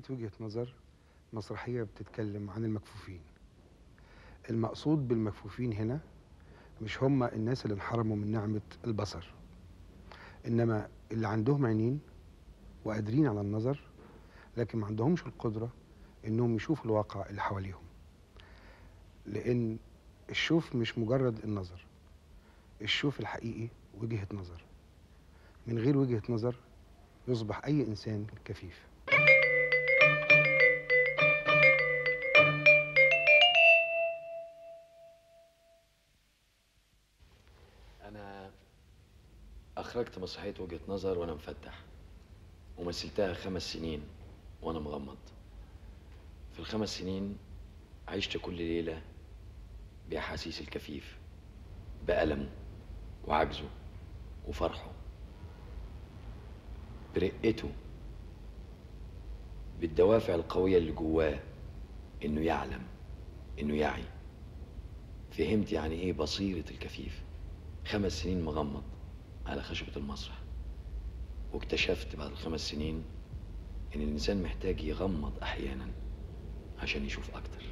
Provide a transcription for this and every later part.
مسرحية وجهة نظر مسرحية بتتكلم عن المكفوفين المقصود بالمكفوفين هنا مش هم الناس اللي انحرموا من نعمة البصر إنما اللي عندهم عينين وقادرين على النظر لكن ما عندهمش القدرة إنهم يشوفوا الواقع اللي حواليهم لأن الشوف مش مجرد النظر الشوف الحقيقي وجهة نظر من غير وجهة نظر يصبح أي إنسان كفيف أنا أخرجت مسرحية وجهة نظر وأنا مفتح ومثلتها خمس سنين وأنا مغمض في الخمس سنين عشت كل ليلة بأحاسيس الكفيف بألمه وعجزه وفرحه برقته بالدوافع القوية اللي جواه إنه يعلم إنه يعي فهمت يعني إيه بصيرة الكفيف خمس سنين مغمض على خشبة المسرح واكتشفت بعد الخمس سنين إن الإنسان محتاج يغمض أحيانا عشان يشوف أكتر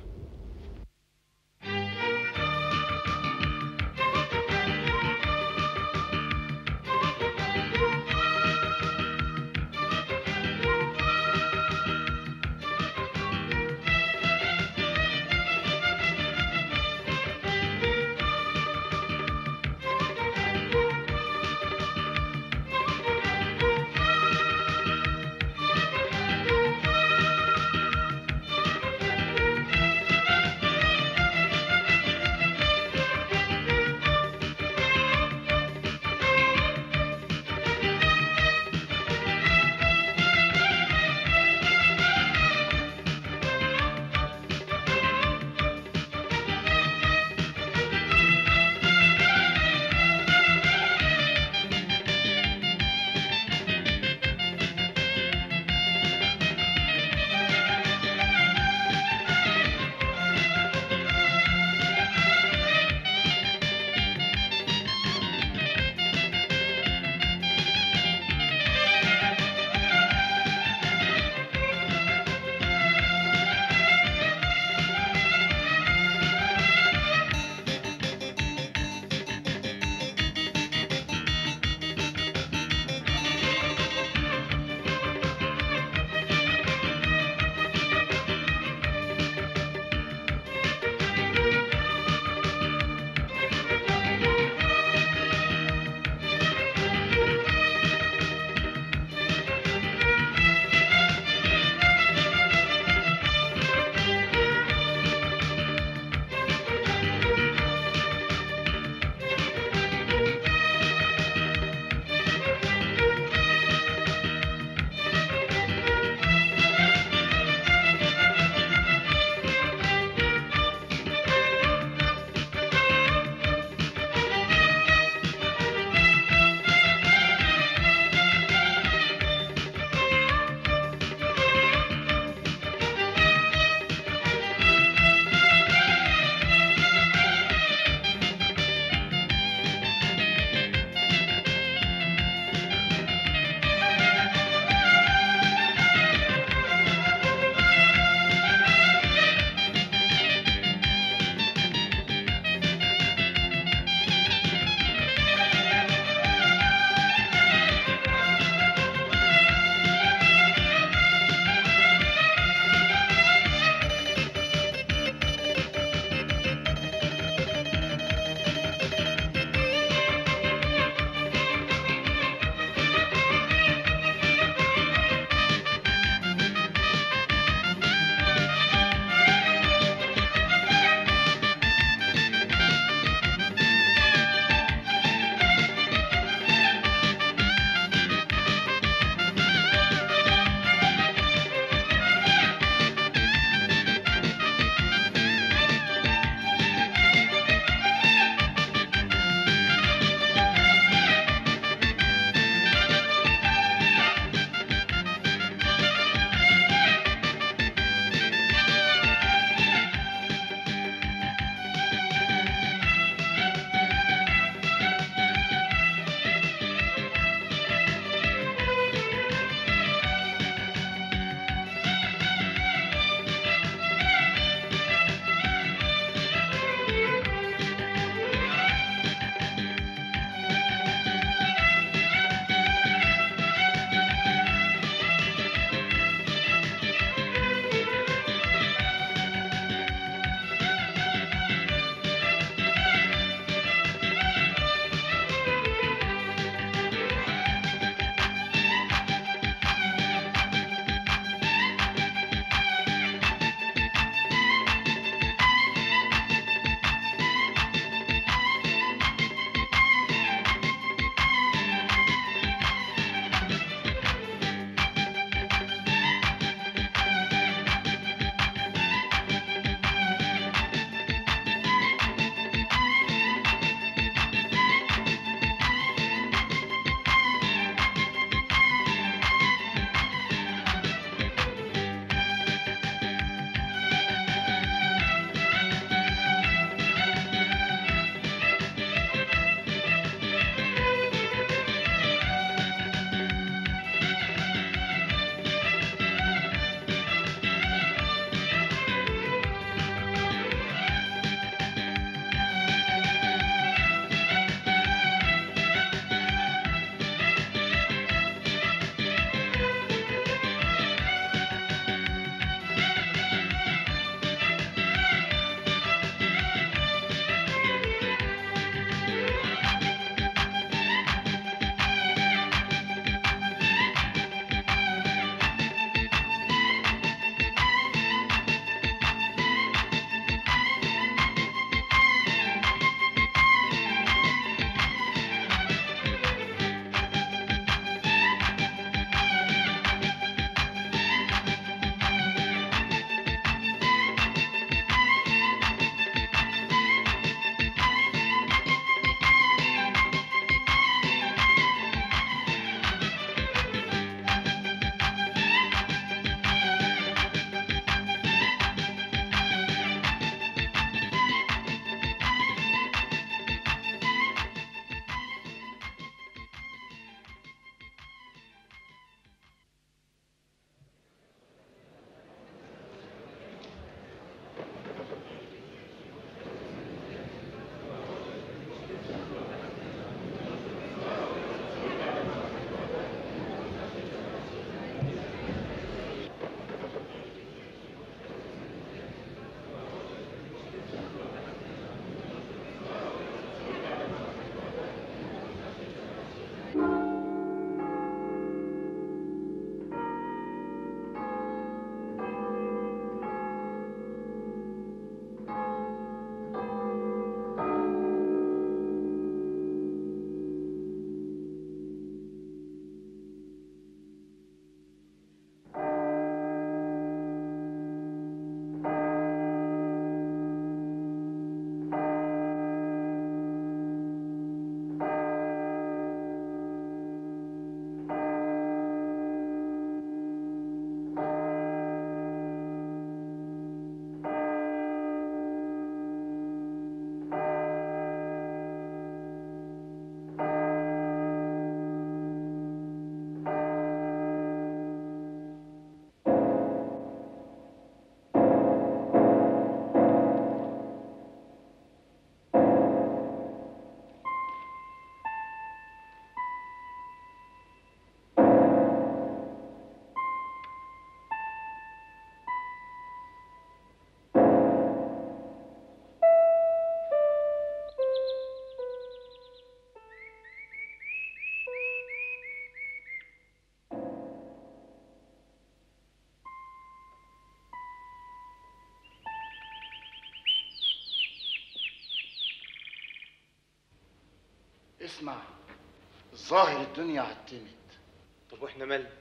اسمع الظاهر الدنيا عتمت طب واحنا مالنا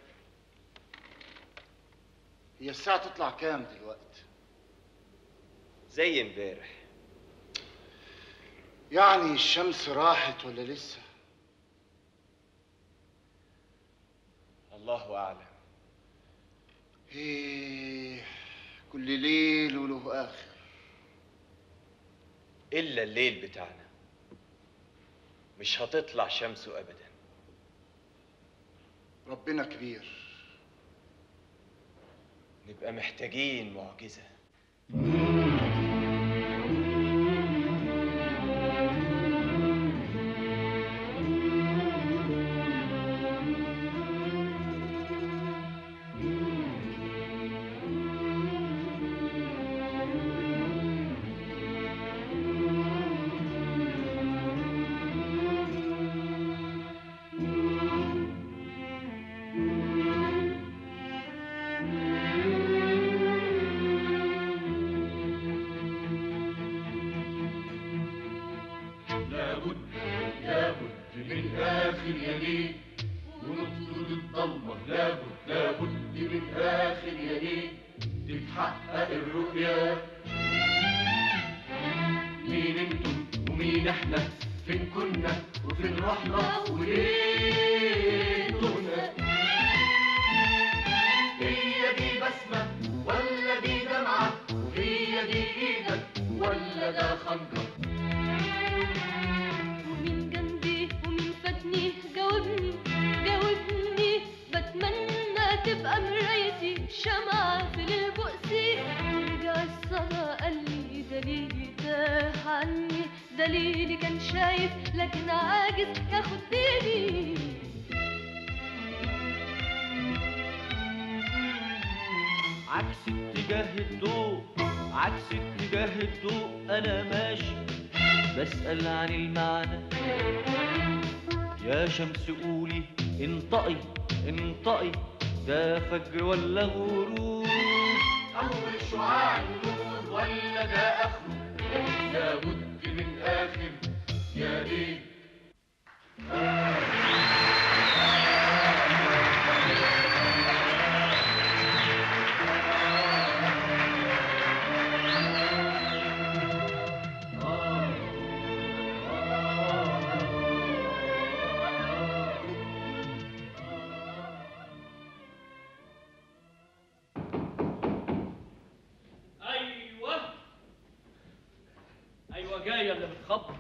هي الساعة تطلع كام دلوقتي؟ زي امبارح يعني الشمس راحت ولا لسه؟ الله اعلم ايه كل ليل وله آخر الا الليل بتاعنا مش هتطلع شمسه ابدا ربنا كبير نبقى محتاجين معجزه لابد لابد من آخر يلين ونطرد الضلمة لابد لابد من آخر يلين تتحقق الرؤيا مين انتم ومين احنا فين كنا وفين رحنا وليه تهنا هي دي بسمة ولا دي دمعة هي دي ايدك ولا ده خنجر ومين جنبي ومين فاتني جاوبني جاوبني بتمنى تبقى مرايتي شمعة في البؤس رجع الصلاة قال لي دليلي تاه عني دليلي كان شايف لكن عاجز ياخد بالي عكس اتجاه الضوء عكس اتجاه الضوء انا ماشي بسأل عن المعنى يا شمس قولي انطقي انطقي ده فجر ولا غروب اول شعاع النور ولا ده اخره لابد من اخر يا ليل ايوه ايوه جايه اللي بتخبط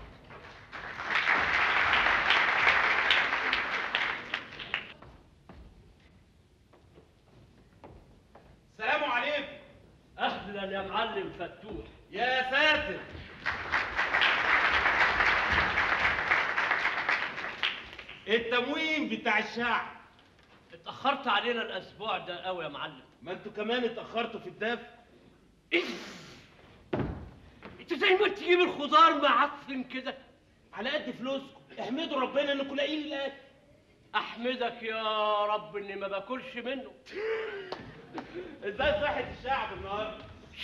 السلام عليكم اهلا يا معلم فتوح يا ساتر التموين بتاع الشعب اتاخرت علينا الاسبوع ده قوي يا معلم ما انتوا كمان اتاخرتوا في الدفع انت زي ما تجيب الخضار معفن كده على قد فلوسكم احمدوا ربنا انكم لاقيين الاكل احمدك يا رب اني ما باكلش منه ازاي صحه الشعب النهارده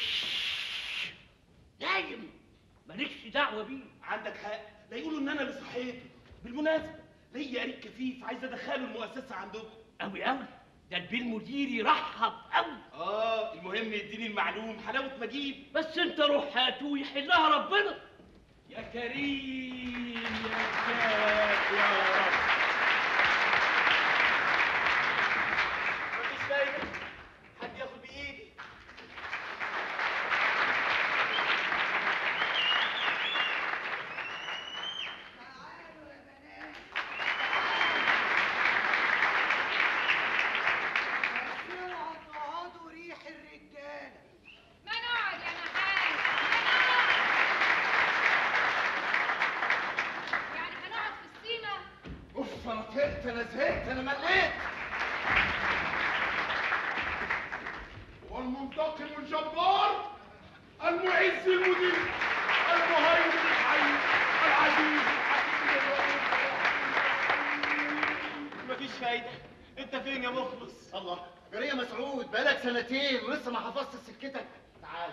نايم مالكش دعوه بيه عندك حق لا يقولوا ان انا اللي صحيته بالمناسبه ليا قريب كفيف عايز ادخله المؤسسه عندكم قوي قوي ده البيه المدير يرحب قوي اه المهم يديني المعلوم حلاوه ما اجيب بس انت روح هاته ويحلها ربنا يا كريم يا كاف يا رب مفيش فايده حد ياخد بايدي اوعوا تقعدوا ريح الرجاله ما نقعد يا نحاس يعني هنقعد في السيما اوف انا طهقت انا زهقت انا مليت والمنتقم الجبار المعز المدير المهيمن الحي العزيز الحكيم مفيش فايده انت فين يا مخلص الله جريه مسعود بقالك سنتين ولسه ما حفظت سكتك تعال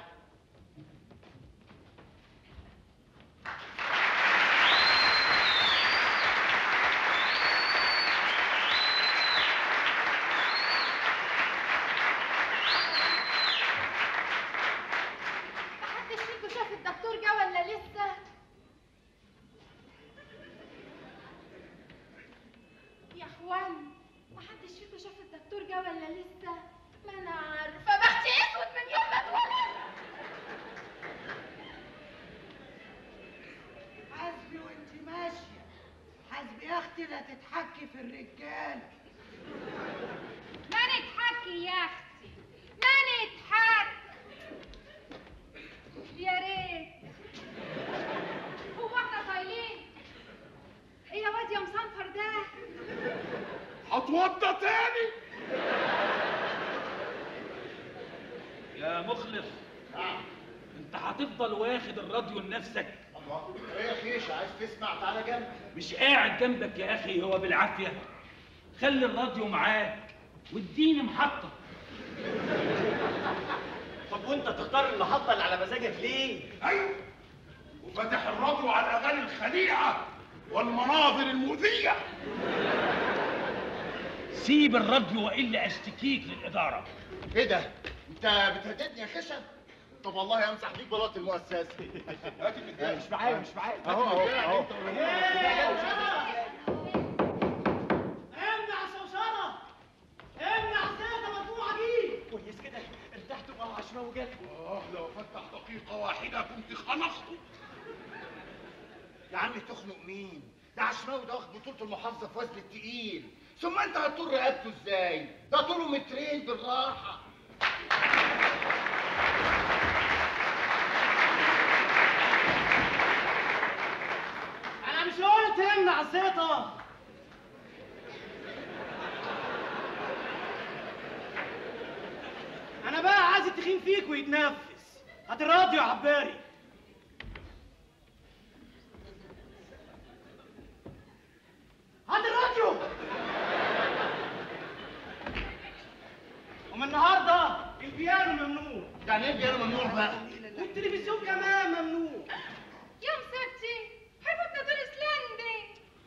شاف الدكتور جه ولا لسه يا اخوان محدش فيكم شاف الدكتور جه ولا لسه ما انا عارفه بختي اسود من يوم ما اتولد حاسبي وانت ماشيه حاسبي يا اختي لا تتحكي في الرجاله ما نتحكي يا اختي ما نتحكي يا ريت هو احنا طايلين ايه يا واد يا مصنفر ده هتوضى تاني يا مخلص انت هتفضل واخد الراديو لنفسك الله ايه يا خيش عايز تسمع تعالى جنبي مش قاعد جنبك يا اخي هو بالعافيه خلي الراديو معاك واديني محطه طب وانت تختار المحطه اللي على مزاجك ليه ايوه وفتح الراديو على الاغاني الخليعه والمناظر المؤذيه سيب الراديو والا اشتكيك للاداره ايه ده انت بتهددني يا خشب طب والله امسح بيك بلاط المؤسسه مش معايا مش معايا اهو اهو اهو امنع الشوشره امنع زيادة مجموعه دي كويس كده ارتحت مع عشرة جالي اه لو فتح دقيقه واحده كنت خنقته يا عم تخنق مين ده عشماوي ده واخد بطوله المحافظه في وزن التقيل ثم انت هتطول رقبته ازاي ده طوله مترين بالراحه انا مش قلت امنع الزيطه انا بقى عايز التخين فيك ويتنفس هات الراديو يا عباري هات الراديو ومن النهارده البيانو ممنوع يعني ايه بيانا ممنوع بقى والتلفزيون كمان ممنوع يا مسبتي حبيبنا دول اسلندي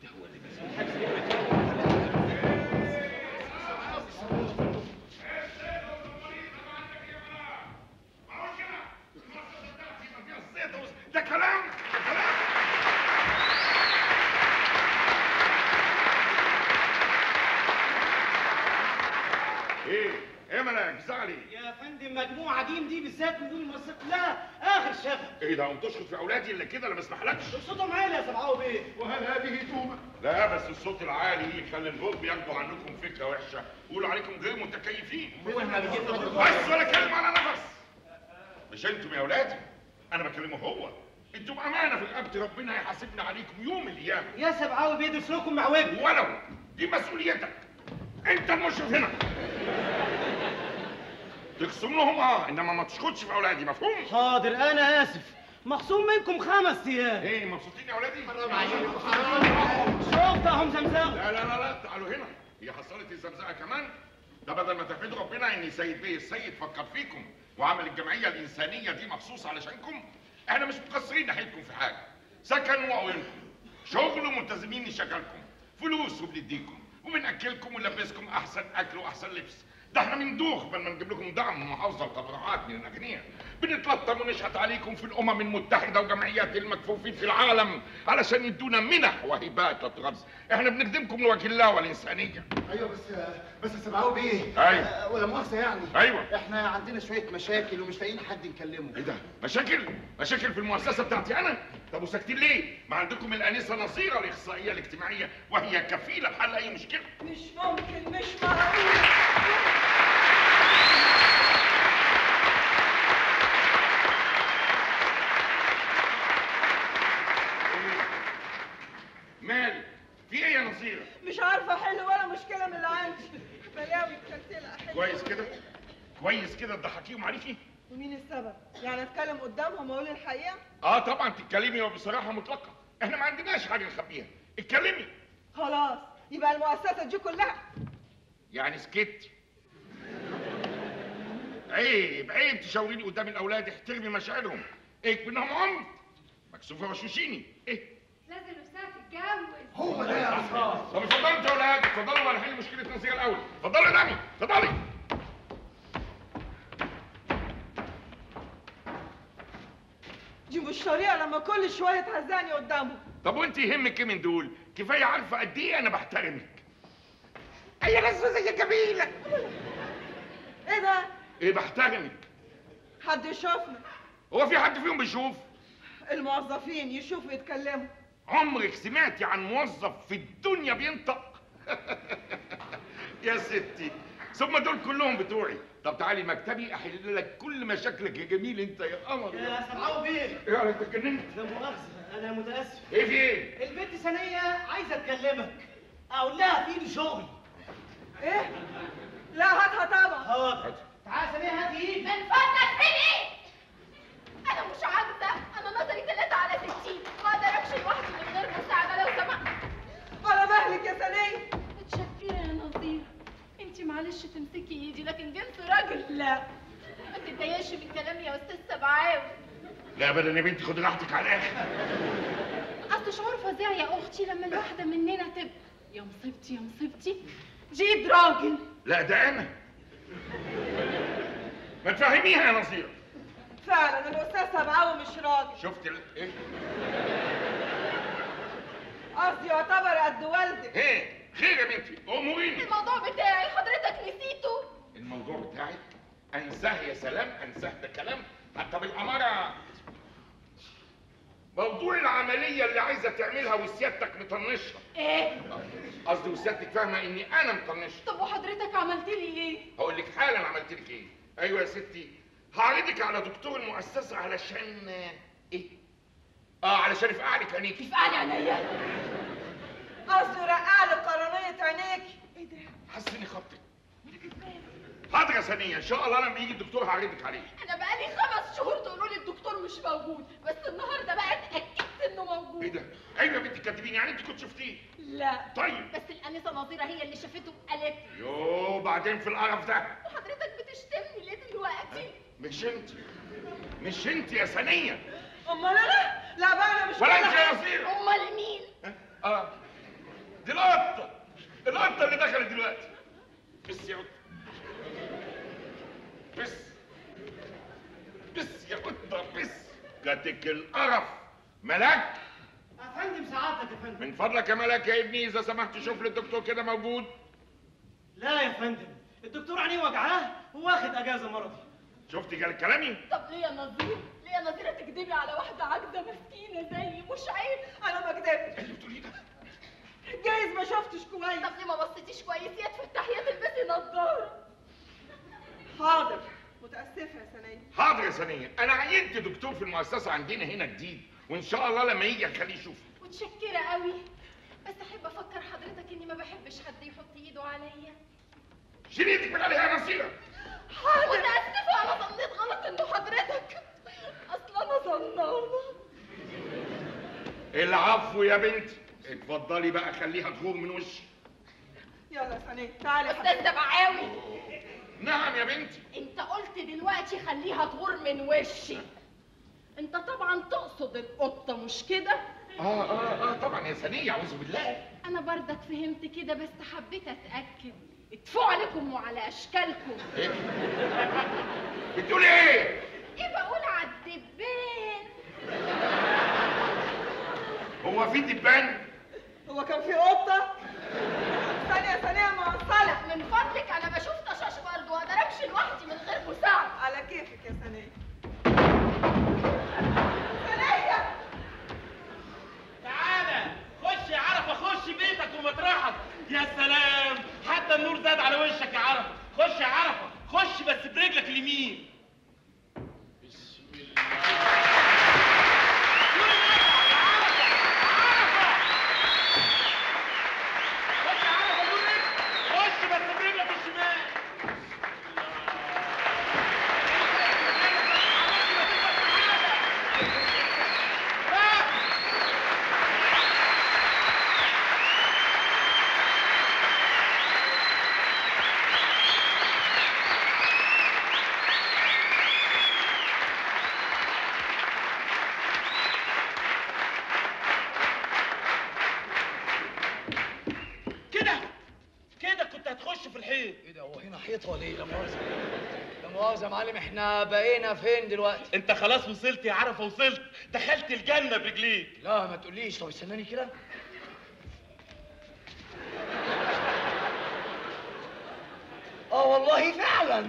ده كلام ده كلام ايه ايه ملاك زعلي يا فندم مجموعة جيم دي بالذات من دون المؤسسات كلها آخر شغف ايه ده قوم تشخط في اولادي اللي كده انا ما اسمحلكش صوتهم عالي يا سبعاوي بيه وهل هذه توبه لا بس الصوت العالي يخلي الغرب ياخدوا عنكم فكره وحشه ويقولوا عليكم غير متكيفين هو احنا بنجيب بس ولا كلمه على نفس مش انتم يا اولادي انا بكلمه هو انتم امانه في رقبتي ربنا هيحاسبنا عليكم يوم القيامه يا سبعاوي بيه دول سلوكهم مع وجه ولو دي مسؤوليتك انت المشرف هنا تخصم لهم اه انما ما تشخطش في اولادي مفهوم حاضر أنا آسف مخصوم منكم خمس أيام ايه مبسوطين يا اولادي شفت أهم زمزم لا لا لا لا تعالوا هنا هي حصلت الزمزقه كمان ده بدل ما تحمدوا ربنا ان سيد بيه السيد فكر فيكم وعمل الجمعيه الانسانيه دي مخصوص علشانكم احنا مش مقصرين ناحيتكم في حاجه سكن وعوينكم شغل وملتزمين نشغلكم فلوس وبنديكم وبناكلكم ونلبسكم احسن اكل واحسن لبس ده احنا بندوخ بل ما نجيب لكم دعم من المحافظه وتبرعات من الاغنياء بنتلطم ونشهد عليكم في الامم المتحده وجمعيات المكفوفين في العالم علشان يدونا منح وهبات لا تغز احنا بنخدمكم لوجه الله والانسانيه ايوه بس بس يا سبعاوي بيه أيوة. آه، ولا مؤاخذه يعني أيوة. احنا عندنا شويه مشاكل ومش لاقيين حد نكلمه ايه ده مشاكل مشاكل في المؤسسه بتاعتي انا طب وساكتين ليه ما عندكم الانسه نصيره الاخصائيه الاجتماعيه وهي كفيله بحل اي مشكله مش ممكن مش معقول مال في ايه يا نصيره مش عارفه احل ولا مشكله من اللي عندي بلاوي مكلتله احل كويس كده كويس كده تضحكيهم عليكي ومين السبب يعني اتكلم قدامهم واقول الحقيقه اه طبعا تتكلمي وبصراحه مطلقه احنا ما عندناش حاجه نخبيها اتكلمي خلاص يبقى المؤسسه دي كلها يعني سكت عيب عيب تشاوريني قدام الاولاد احترمي مشاعرهم ايه منهم عمر مكسوفه وشوشيني ايه لازم نفسها تتجوز هو ده يا استاذ طب اتفضلوا انتوا يا اولاد اتفضلوا وانا هحل مشكله نصير الاول اتفضلوا يا دامي اتفضلي دي مش طريقه لما كل شويه تهزقني قدامه طب وانت يهمك ايه من دول كفايه عارفه قد ايه انا بحترمك اي لسه يا جميله ايه ده ايه بحترمك حد يشوفنا هو في حد فيهم بيشوف الموظفين يشوفوا يتكلموا عمرك سمعتي عن موظف في الدنيا بينطق يا ستي ثم دول كلهم بتوعي طب تعالي مكتبي احل لك كل مشاكلك يا جميل انت يا قمر يا سمعوا بيه ايه انت اتجننت لا مؤاخذة أنا متأسف ايه في ايه البنت ثانية عايزة أتكلمك أقول لها في إيدي شغل ايه لا هاتها طبعا حاضر تعالى ثانية هات إيدي من فضلك فين ايه؟ انا مش عاجزه انا نظري 3 على 60 ما اقدركش لوحدي من غير مساعده لو سمحت على مهلك يا ثانيه متشكره يا نظير انت معلش تمسكي ايدي لكن جنس راجل لا ما تتضايقش من كلامي يا استاذ سبعاوي لا ابدا يا بنتي خدي راحتك على الاخر اصل شعور فظيع يا اختي لما الواحده مننا تبقى يا مصيبتي يا مصيبتي جيب راجل لا ده انا ما تفهميها يا نصير فعلا الاستاذ سبعاوي مش راجل شفت ال... ايه قصدي يعتبر قد والدك ايه خير يا بنتي اموريني الموضوع بتاعي حضرتك نسيته الموضوع بتاعك انساه يا سلام انساه ده كلام حتى بالاماره موضوع العمليه اللي عايزه تعملها وسيادتك مطنشها ايه قصدي وسيادتك فاهمه اني انا مطنشها طب وحضرتك عملت لي ايه هقول لك حالا عملت لك ايه ايوه يا ستي هعرضك على دكتور المؤسسه علشان ايه اه علشان يفقعلك عينيكي افقعني عينيا قصدي رقع لي قرنيه عينيكي ايه ده حسني خطك حاضر يا ثانيه ان شاء الله لما يجي الدكتور هعرضك عليه انا بقالي خمس شهور تقولوا لي الدكتور مش موجود بس النهارده بقى اتاكدت انه موجود ايه ده ايوه يا بنتي كاتبين يعني انت كنت شفتيه لا طيب بس الانسه نظيره هي اللي شافته وقالت لي يو بعدين في القرف ده وحضرتك بتشتمني ليه دلوقتي مش انت مش انت يا ثانيه امال انا لا بقى انا مش ولا كده. انت يا نصير امال مين اه دي القطه القطه اللي دخلت دلوقتي بس يا قطه بس بس يا قطه بس جاتك القرف ملاك أفندم سعادتك يا فندم من فضلك يا ملاك يا ابني اذا سمحت شوف لي الدكتور كده موجود لا يا فندم الدكتور عينيه وجعاه وواخد أجازة مرضي شفتي قال كلامي طب ليه يا نظير ليه يا نظيره تكدبي على واحده عاجزه مسكينه زيي مش عيب انا ما كدبتش اللي بتقوليه ده جايز ما شفتش كويس طب ليه ما بصيتيش كويس يا تفتحي يا تلبسي نظاره حاضر متاسفه يا ثانيه حاضر يا ثانيه انا عينت دكتور في المؤسسه عندنا هنا جديد وان شاء الله لما يجي اخليه يشوف متشكره قوي بس احب افكر حضرتك اني ما بحبش حد يحط ايده عليا شيل ايدك من عليها يا نصيره حاضر متاسفه انا ظنيت غلط انه حضرتك اصل انا ظنانه العفو يا بنتي اتفضلي بقى خليها تغور من وشي يلا يا ثانيه تعالي يا استاذ حبيبتي سبعاوي نعم يا بنتي انت قلت دلوقتي خليها تغور من وشي انت طبعا تقصد القطه مش كده اه اه اه طبعا يا ثانيه اعوذ بالله انا برضك فهمت كده بس حبيت اتاكد اتفوا عليكم وعلى اشكالكم ايه بتقولي ايه ايه بقول على الدبان هو في دبان هو كان في قطه ثانيه ثانيه موصله من فضلك انا بشوف طشاش برضه واقدر امشي لوحدي من غير مساعده على كيفك يا ثانيه ثانيه تعالى خش يا عرفه خش بيتك ومطرحك يا سلام حتى النور زاد على وشك يا عرفه خش يا عرفه خش بس برجلك اليمين بسم الله خش يا عرفه نور رجلك. خش بس برجلك الشمال كده كده كنت هتخش في الحيط ايه ده هو هنا حيطه ولا ايه لا مؤاخذه لا مؤاخذة يا معلم احنا بقينا فين دلوقتي؟ انت خلاص وصلت يا عرفه وصلت دخلت الجنه برجليك لا ما تقوليش طب استناني كده اه والله فعلا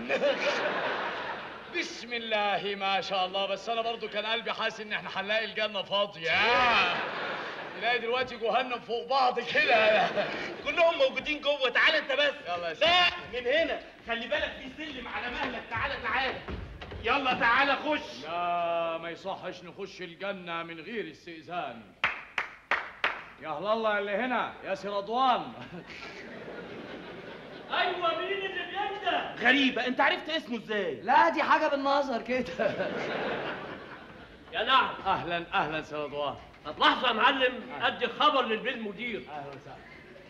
بسم الله ما شاء الله بس انا برضو كان قلبي حاسس ان احنا هنلاقي الجنه فاضيه نلاقي دلوقتي جهنم فوق بعض كده كلهم موجودين جوه تعال انت بس يلا يا لا من هنا خلي بالك في سلم على مهلك تعالى تعالى يلا تعالى خش لا ما يصحش نخش الجنة من غير استئذان يا هلا الله اللي هنا يا سي رضوان ايوه مين اللي بينده غريبه انت عرفت اسمه ازاي لا دي حاجة بالنظر كده يا نعم اهلا اهلا سي رضوان طب لحظة يا معلم ادي خبر للبيت المدير اهلا وسهلا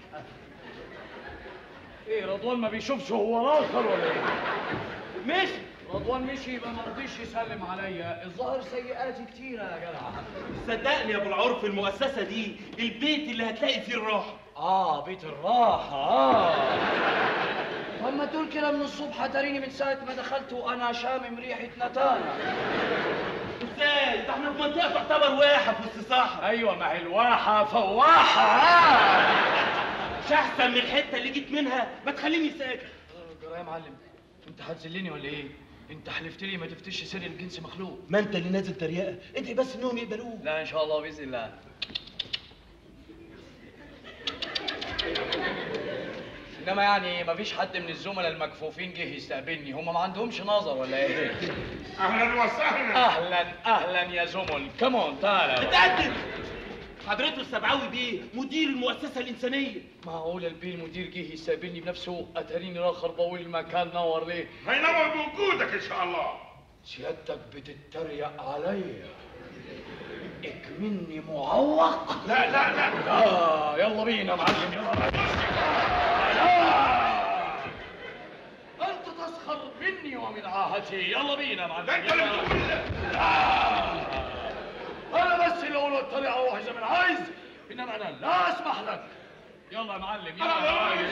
ايه رضوان ما بيشوفش هو الاخر ولا ايه؟ مشي رضوان مشي يبقى ما رضيش يسلم عليا الظاهر سيئاتي كتيرة يا جدع صدقني يا ابو العرف المؤسسه دي البيت اللي هتلاقي فيه الراحه اه بيت الراحة اه طب ما تقول كده من الصبح تريني من ساعة ما دخلت وانا شامم ريحة نتانة ازاي ده احنا في منطقه تعتبر واحه في وسط صحراء ايوه ما هي الواحة فواحة آه. مش احسن من الحته اللي جيت منها ما تخليني ساكت جرى يا معلم انت هتذلني ولا ايه؟ انت حلفت لي ما تفتش سر الجنس مخلوق ما انت اللي نازل تريقه ادعي بس انهم يقبلوك لا ان شاء الله باذن الله انما يعني ما فيش حد من الزملاء المكفوفين جه يستقبلني هم ما عندهمش نظر ولا ايه اهلا وسهلا اهلا اهلا يا زمل كمون تعالى اتقدم حضرته السبعاوي بيه مدير المؤسسه الانسانيه معقول البيه المدير جه يستقبلني بنفسه اتاريني راخر بقول المكان نور ليه هينور بوجودك ان شاء الله سيادتك بتتريق عليا اكمني معوق لا لا لا لا يلا بينا يا معلم يلا لا انت تسخر مني ومن عاهتي يلا بينا يا معلم ده انت اللي يلا. بتقول لا انا بس اللي اقول الطريقه روح اذا من عايز انما انا لا اسمح لك يلا يا معلم يلا يا معلم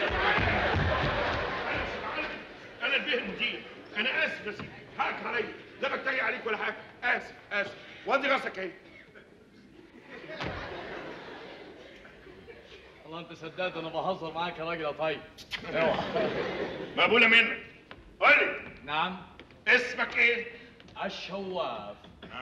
انا البيه المدير انا اسف يا سيدي حقك عليا لا بتريق عليك ولا حاجه اسف اسف وادي راسك اهي والله انت صدقت انا بهزر معاك يا راجل يا طيب اوعى مقبوله منك قول لي نعم اسمك ايه؟ الشواف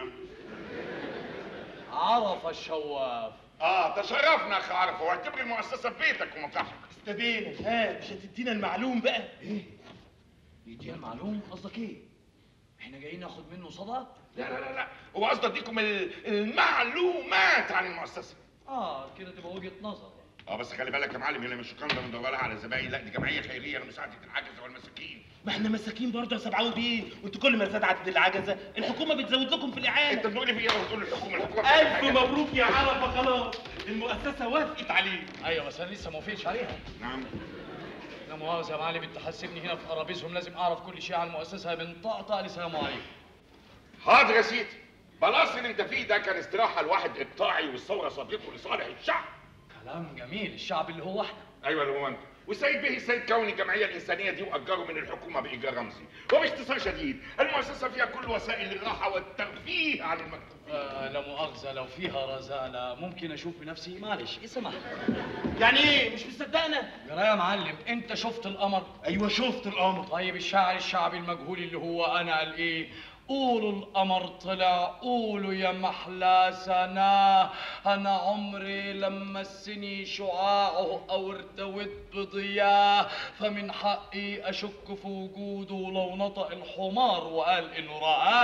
عرف الشواف اه تشرفنا يا اخ عرفه واعتبر المؤسسه في بيتك ومطرحك استبينا ها مش هتدينا المعلوم بقى ايه يديها المعلوم قصدك ايه احنا جايين ناخد منه صدى لا لا لا لا هو قصدي اديكم ال- المعلومات عن المؤسسه اه كده تبقى وجهه نظر اه بس خلي بالك يا معلم هنا مش كامله مدوره على زباين لا دي جمعيه خيريه لمساعده العجزه والمساكين ما احنا مساكين برضه يا سبعاوي بيه وانتوا كل ما زاد عدد العجزه الحكومه بتزود لكم في انت الاعانه بتقول لي في ايه وتقول الحكومه الحكومه الف مبروك يا عرفه خلاص المؤسسه وافقت عليه ايوه بس انا لسه ما وافقتش عليها نعم لا مؤاخذه يا معلم انت حاسبني هنا في قرابيسهم لازم اعرف كل شيء عن المؤسسه من طقطقه لسلام عليكم حاضر يا سيدي بلاص اللي انت فيه ده كان استراحه لواحد اقطاعي والثوره صديقه لصالح الشعب كلام جميل الشعب اللي هو احنا ايوه اللي هو انت والسيد به السيد كوني الجمعيه الانسانيه دي واجره من الحكومه بايجار رمزي وباختصار شديد المؤسسه فيها كل وسائل الراحه والترفيه عن المكتوبين آه لا مؤاخذه لو فيها رزاله ممكن اشوف بنفسي معلش اسمح يعني ايه مش مصدقنا جرى يا معلم انت شفت القمر ايوه شفت القمر طيب الشاعر الشعبي المجهول اللي هو انا قال ايه قولوا القمر طلع قولوا يا محلى سناه انا عمري لما السني شعاعه او ارتويت بضياه فمن حقي اشك في وجوده لو نطق الحمار وقال انه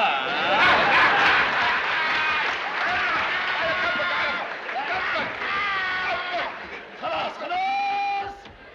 رآه خلاص خلاص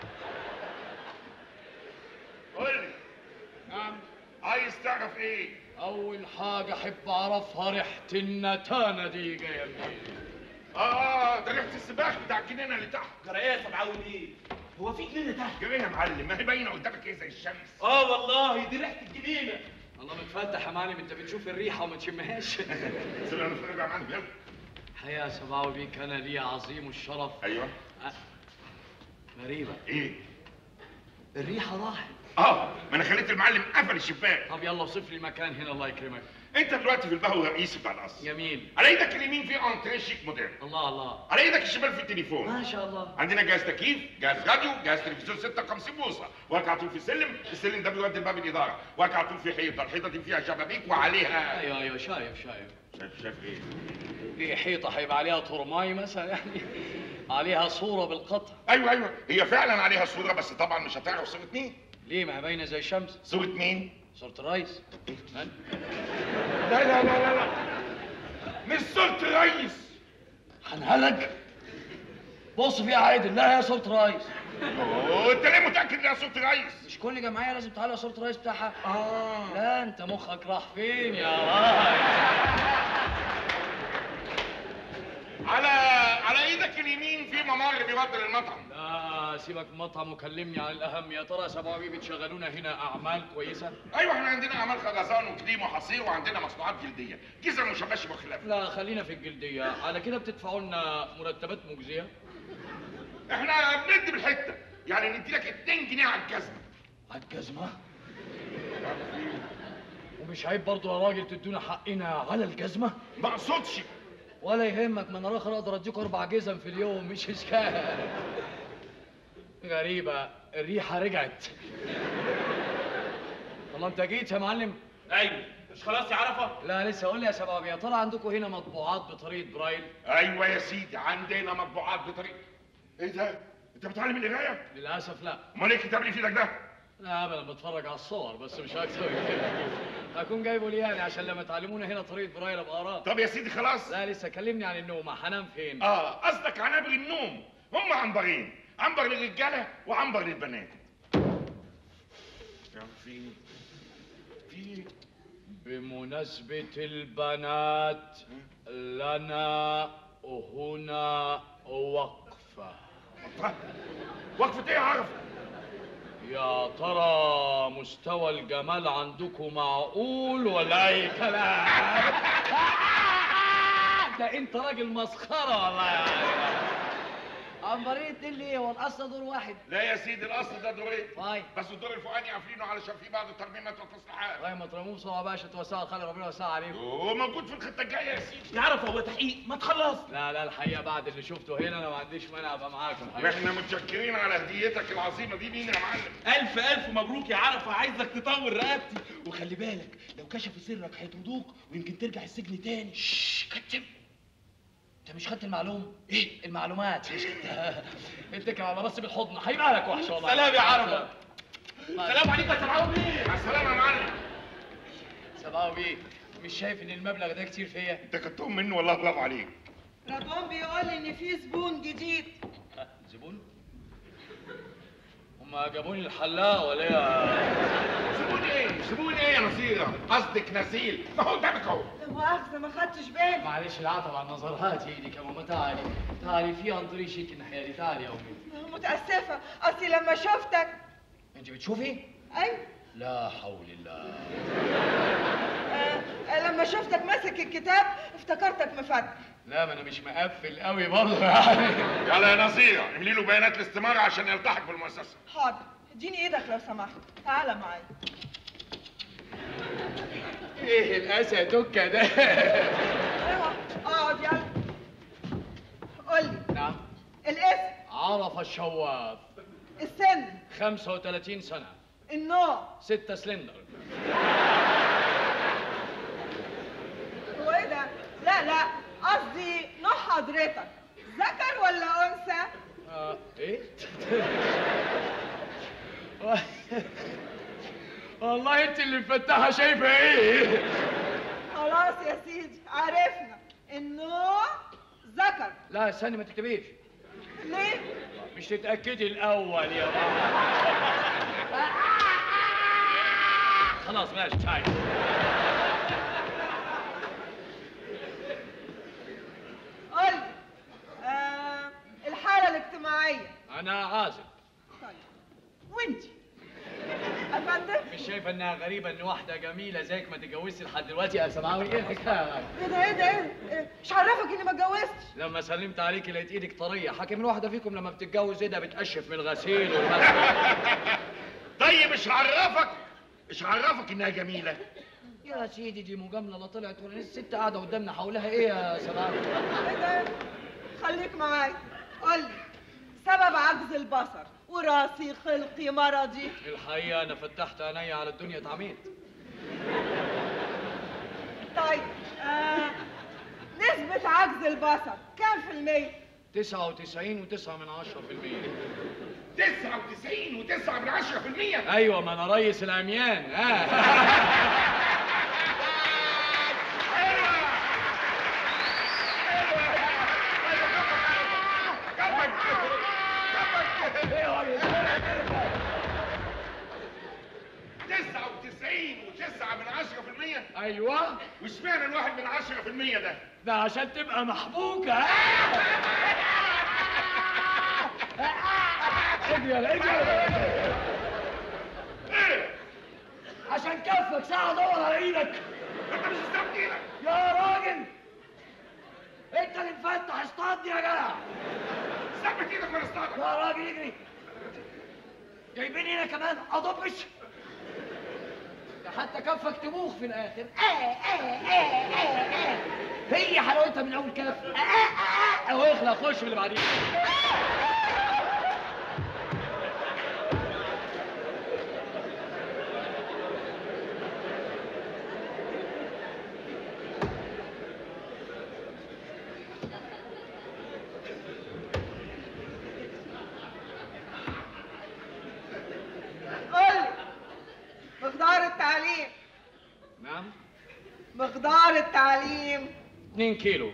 قول لي نعم عايز تعرف ايه اول حاجه احب اعرفها ريحه النتانه دي جايه منين اه ده ريحه السباخ بتاع الجنينه اللي تحت جرى ايه يا سبعاوي بيه هو في جنينه تحت جريها يا معلم ما هي باينه قدامك ايه زي الشمس اه والله دي ريحه الجنينه الله متفتح يا معلم انت بتشوف الريحه وما تشمهاش سيبنا نتفرج يا معلم يلا الحقيقه يا سبعاوي بيه كان لي عظيم الشرف ايوه غريبه ايه الريحه راحت اه ما انا خليت المعلم قفل الشباك طب يلا اوصف لي مكان هنا الله يكرمك انت دلوقتي في البهو الرئيسي بتاع القصر جميل على ايدك اليمين في انتريه شيك موديل الله الله على ايدك الشمال في التليفون ما شاء الله عندنا جهاز تكييف جهاز راديو جهاز تلفزيون 56 بوصه واقع على طول في السلم السلم ده بيودي لباب الاداره واقع على طول في حيطه الحيطه دي فيها شبابيك وعليها ايوه ايوه شايف شايف شايف شايف ايه في حيطه هيبقى عليها ترماي مثلا يعني عليها صوره بالقطع ايوه ايوه هي فعلا عليها صوره بس طبعا مش هتعرف صوره مين ليه ما هي باينه زي الشمس صوره مين صوره الرئيس ها؟ لا لا لا لا لا مش صوره الرئيس هنهلك بص فيها عادل لا هي صوره رئيس اوه انت ليه متاكد انها صوره الرئيس مش كل جمعيه لازم تعلق صوره الرئيس بتاعها اه لا انت مخك راح فين يا راجل على على ايدك اليمين في ممر بيودي للمطعم لا سيبك من مطعم وكلمني عن الاهم يا ترى يا سبع بيه بتشغلونا هنا اعمال كويسه ايوه احنا عندنا اعمال خرزان وكليم وحصير وعندنا مصنوعات جلديه جزم وشباشب وخلافه لا خلينا في الجلديه على كده بتدفعوا لنا مرتبات مجزيه احنا بندي بالحته يعني ندي لك 2 جنيه على الجزمه على الجزمه ومش عيب برضه يا راجل تدونا حقنا على الجزمه ما اقصدش ولا يهمك ما انا راخر اقدر اديك اربع جزم في اليوم مش اشكال غريبه الريحه رجعت والله انت جيت يا معلم ايوه مش خلاص يا عرفه لا لسه قول لي يا سبع يا ترى عندكم هنا مطبوعات بطريقه برايل ايوه يا سيدي عندنا مطبوعات بطريقه ايه ده انت بتعلم القرايه للاسف لا امال ايه الكتاب اللي في ايدك ده لا ابدا بتفرج على الصور بس مش اكتر من كده هكون جايبه ليه يعني عشان لما تعلمونا هنا طريقه برايل ابقى اقراه طب يا سيدي خلاص لا لسه كلمني عن النوم هنام فين اه قصدك عنابر النوم هم عنبرين عنبر للرجاله وعنبر للبنات يا في في بمناسبة البنات لنا هنا وقفة وقفة ايه يا عرفة؟ يا ترى مستوى الجمال عندكم معقول ولا اي كلام؟ ده انت راجل مسخرة والله يعني عنبرية دي اللي ايه هو الاصل دور واحد لا يا سيدي الاصل ده دورين طيب بس الدور الفوقاني قافلينه علشان في بعض الترميمات والتصليحات طيب ما ترموه بسرعة بقى عشان توسعوا خلي ربنا يوسع عليكم هو موجود في الخطه الجايه يا سيدي يعرف هو تحقيق ما تخلص لا لا الحقيقة بعد اللي شفته هنا انا ما عنديش مانع ابقى معاكم احنا متشكرين على هديتك العظيمه دي لينا يا معلم الف الف مبروك يا عرفه عايزك تطور رقبتي وخلي بالك لو كشفوا سرك هيطردوك ويمكن ترجع السجن تاني شش كتم انت مش خدت المعلوم ايه المعلومات مش خدتها اتكل على راسي بالحضن هيبقى لك وحش والله سلام يا عرفه سلام عليكم يا سبعه بيه مع السلامه يا معلم سبعة بيه مش شايف ان المبلغ ده كتير فيا انت كنتهم منه والله برافو عليك رضوان بيقول لي ان في زبون جديد ها، زبون هما جابوني الحلاق ولا ايه يا- زبون ايه زبون ايه يا نصيره قصدك نسيل ما هو قدامك اهو لا مؤاخذة ما خدتش بالي معلش العتب على النظر هاتي ايدك يا ماما تعالي تعالي في انطري شيك الناحيه دي تعالي يا امي متأسفة اصلي لما شفتك انت بتشوفي ايوه لا حول الله آه لما شفتك ماسك الكتاب افتكرتك مفتح لا ما انا مش مقفل قوي برضه يعني يلا يا نصيره اعملي له بيانات الاستماره عشان يلتحق بالمؤسسه حاضر اديني ايدك لو سمحت تعالى معايا ايه الاسى دكه ده اوعى اقعد يلا قول لي نعم الاسم عرف الشواف السن 35 سنه النوع ستة سلندر هو ايه ده لا لا قصدي نوع حضرتك ذكر ولا انثى آه ايه والله انت اللي مفتحه شايفه ايه خلاص يا سيدي عرفنا النوع ذكر لا استني ما تكتبيش ليه مش تتاكدي الاول يا ماما خلاص ماشي تعالي قول لي آه الحالة الاجتماعية انا عازب طيب وانتي افندم مش شايفه انها غريبه ان واحده جميله زيك ما تتجوزش لحد دلوقتي يا سماوي ايه الحكايه ايه ده ايه ده ايه ده؟ إيه؟ مش عرفك اني ما اتجوزتش لما سلمت عليكي لقيت ايدك طريه حكي من واحده فيكم لما بتتجوز ايدها بتقشف من الغسيل والمسح طيب ايش عرفك ايش عرفك انها جميله يا سيدي دي مجامله لا طلعت ولا لسه الست قاعده قدامنا حولها ايه يا سلام ايه ده خليك معايا قول لي سبب عجز البصر وراثي خلقي مرضي الحقيقه انا فتحت عينيا على الدنيا اتعميت طيب آه نسبة عجز البصر كام في المية؟ 99 وتسعة من عشرة في المية 99 و9 من 10% ايوه ما انا ريس العميان ها تسعة وتسعين وتسعة من عشرة في المية ايوه واشمعنى الواحد من عشرة في المية ده؟ ده عشان تبقى محبوكه اجري اجري عشان كفك ساعة ادور على ايدك انت مش مستعمل ايدك يا راجل انت اللي مفتح اصطادني يا جدع ثبت ايدك ولا اصطادك يا راجل اجري جايبين هنا كمان اضبش ده حتى كفك تبوخ في الاخر آه آه آه آه آه. هي حلاوتها من اول كف آه آه آه. اهو اخلع خش في اللي بعديه قول لي مقدار التعليم نعم مقدار التعليم 2 كيلو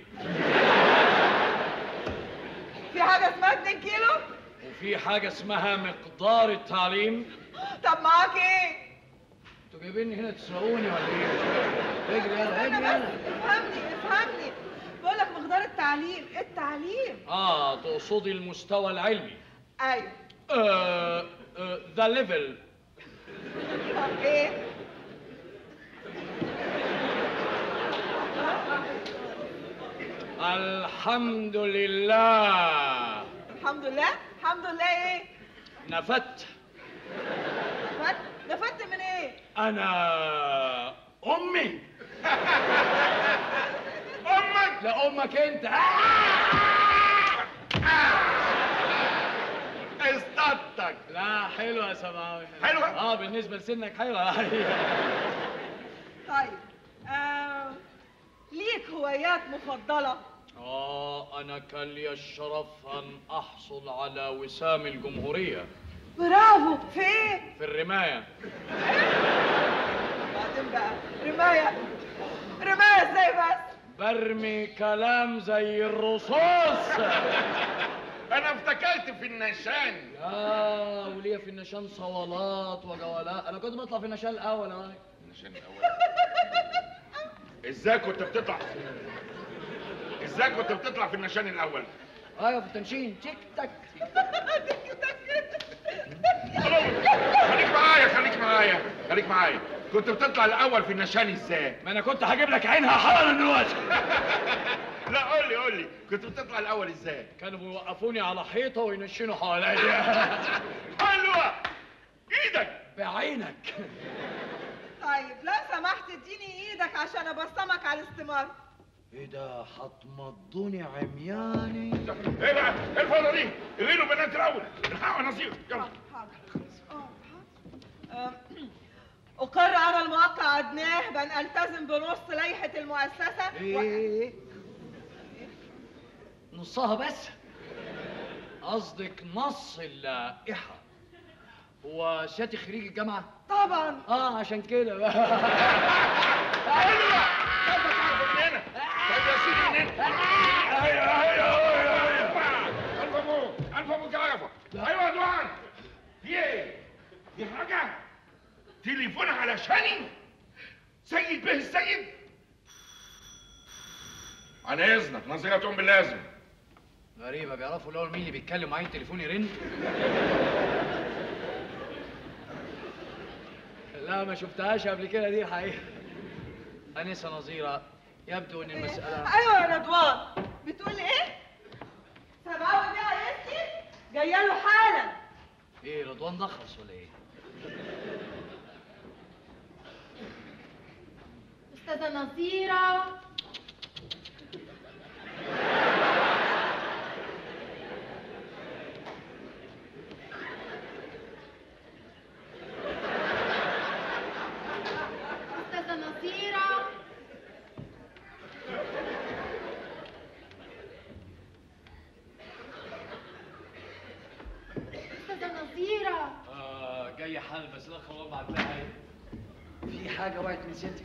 في حاجة اسمها 2 كيلو؟ وفي حاجة اسمها مقدار التعليم طب معاك ايه؟ انتوا جايبيني هنا تسرقوني ولا ايه؟ اجري يلا اجري انا يلا بس افهمني افهمني بقول لك مقدار التعليم التعليم اه تقصدي المستوى العلمي ايوه آه ذا ليفل طب ايه؟ الحمد لله الحمد لله الحمد لله ايه؟ نفدت نفدت نفدت من ايه؟ انا امي امك لا امك انت اصطادتك لا حلوه يا سماوي حلوة؟ اه بالنسبه لسنك حلوه طيب آه ليك هوايات مفضلة؟ اه انا كان لي الشرف ان احصل على وسام الجمهوريه برافو في ايه؟ في الرمايه بعدين بقى رماية رماية ازاي بس؟ برمي كلام زي الرصاص انا افتكرت في النشان لا وليا في النشان صولات وجولات انا كنت بطلع في النشان الاول يا راجل النشان الاول ازاي كنت بتطلع ازاي كنت بتطلع في النشان الاول ايوه في التنشين تيك تك خليك معايا خليك معايا خليك معايا كنت بتطلع الاول في النشان ازاي ما انا كنت هجيب لك عينها حالا دلوقتي لا قول لي قول لي كنت بتطلع الاول ازاي كانوا بيوقفوني على حيطه وينشنوا حواليا حلوه ايدك بعينك طيب لو سمحت اديني ايدك عشان ابصمك على الاستمارة ايه ده هتمضوني عمياني ايه بقى ايه الفوضى دي غيروا بنات الاول الحقوا نصير يلا آه، أقر أنا الموقع عدناه بأن ألتزم بنص لائحة المؤسسة ايه نصها بس قصدك نص اللائحه هو سيادة خريج الجامعة؟ طبعا اه عشان كده بقى حلوه خدك عارف من هنا طيب يا سيدي من هنا ايوه ايوه ايوه الف ابوك الف ابوك يا عرفه ايوه يا دوان في ايه في حاجه تليفون علشاني سيد به السيد عن اذنك نظيرة باللازم غريبة بيعرفوا الاول مين اللي بيتكلم معايا التليفون يرن لا ما شفتهاش قبل كده دي الحقيقة أنسة نظيرة يبدو إن المسألة أيوة يا رضوان بتقول إيه؟ سبعاوي ده عيلتي جاية له حالا إيه رضوان ده خلص ولا إيه؟ استاذه نظيره استاذه نظيره استاذه نظيره آه جاي حال بس لا خبر بعتها ايه في حاجه وقعت من سيادتك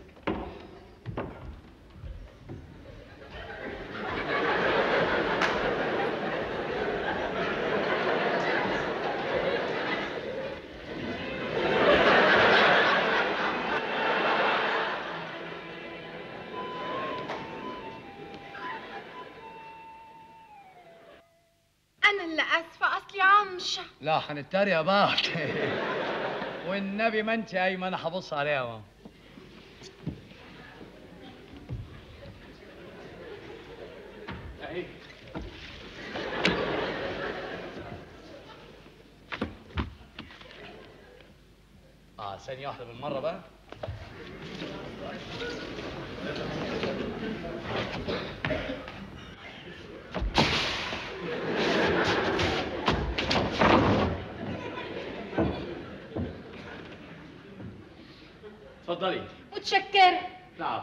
انا اللي اسفه اصلي عمشه لا هنتريق بقى والنبي ما انت ايمن هبص عليها بقى اهي اه ثانية واحدة بالمرة بقى اتفضلي متشكره نعم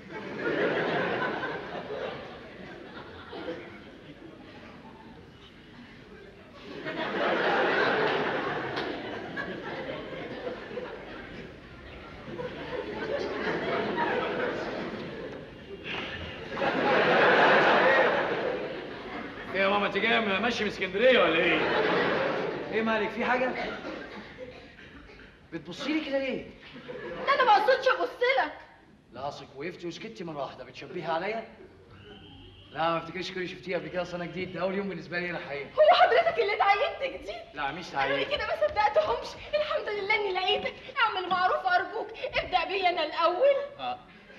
ايه يا ماما انت جايه ماشي من اسكندريه ولا ايه؟ ايه مالك في حاجه؟ بتبصي لي كده ليه؟ انا ما اقصدش ابص لك لاصق وقفتي وسكتي مره واحده بتشبهي عليا؟ لا ما افتكرش كل شفتيه قبل كده اصل انا جديد ده اول يوم بالنسبه لي الحقيقه هو حضرتك اللي اتعينت جديد لا مش قالوا لي تعيين كده ما صدقتهمش الحمد لله اني لقيتك اعمل معروف ارجوك ابدا بيا انا الاول آه.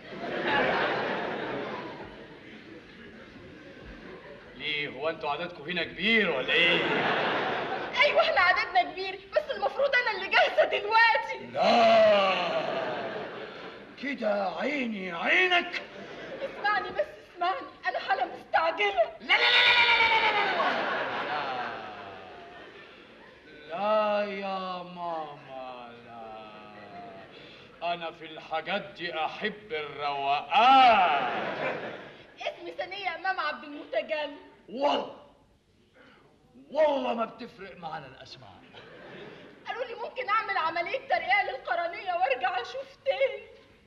ليه هو انتوا عددكم هنا كبير ولا ايه؟ ايوه احنا عددنا كبير بس المفروض انا اللي جاهزه دلوقتي لا كده عيني عينك اسمعني بس اسمعني انا حاله مستعجله لا لا لا يا ماما لا انا في الحاجات دي احب الروقان اسمي ثانيه امام عبد المتجلي والله والله ما بتفرق معانا الاسماء قالوا لي ممكن اعمل عمليه ترقيع للقرنيه وارجع اشوف تاني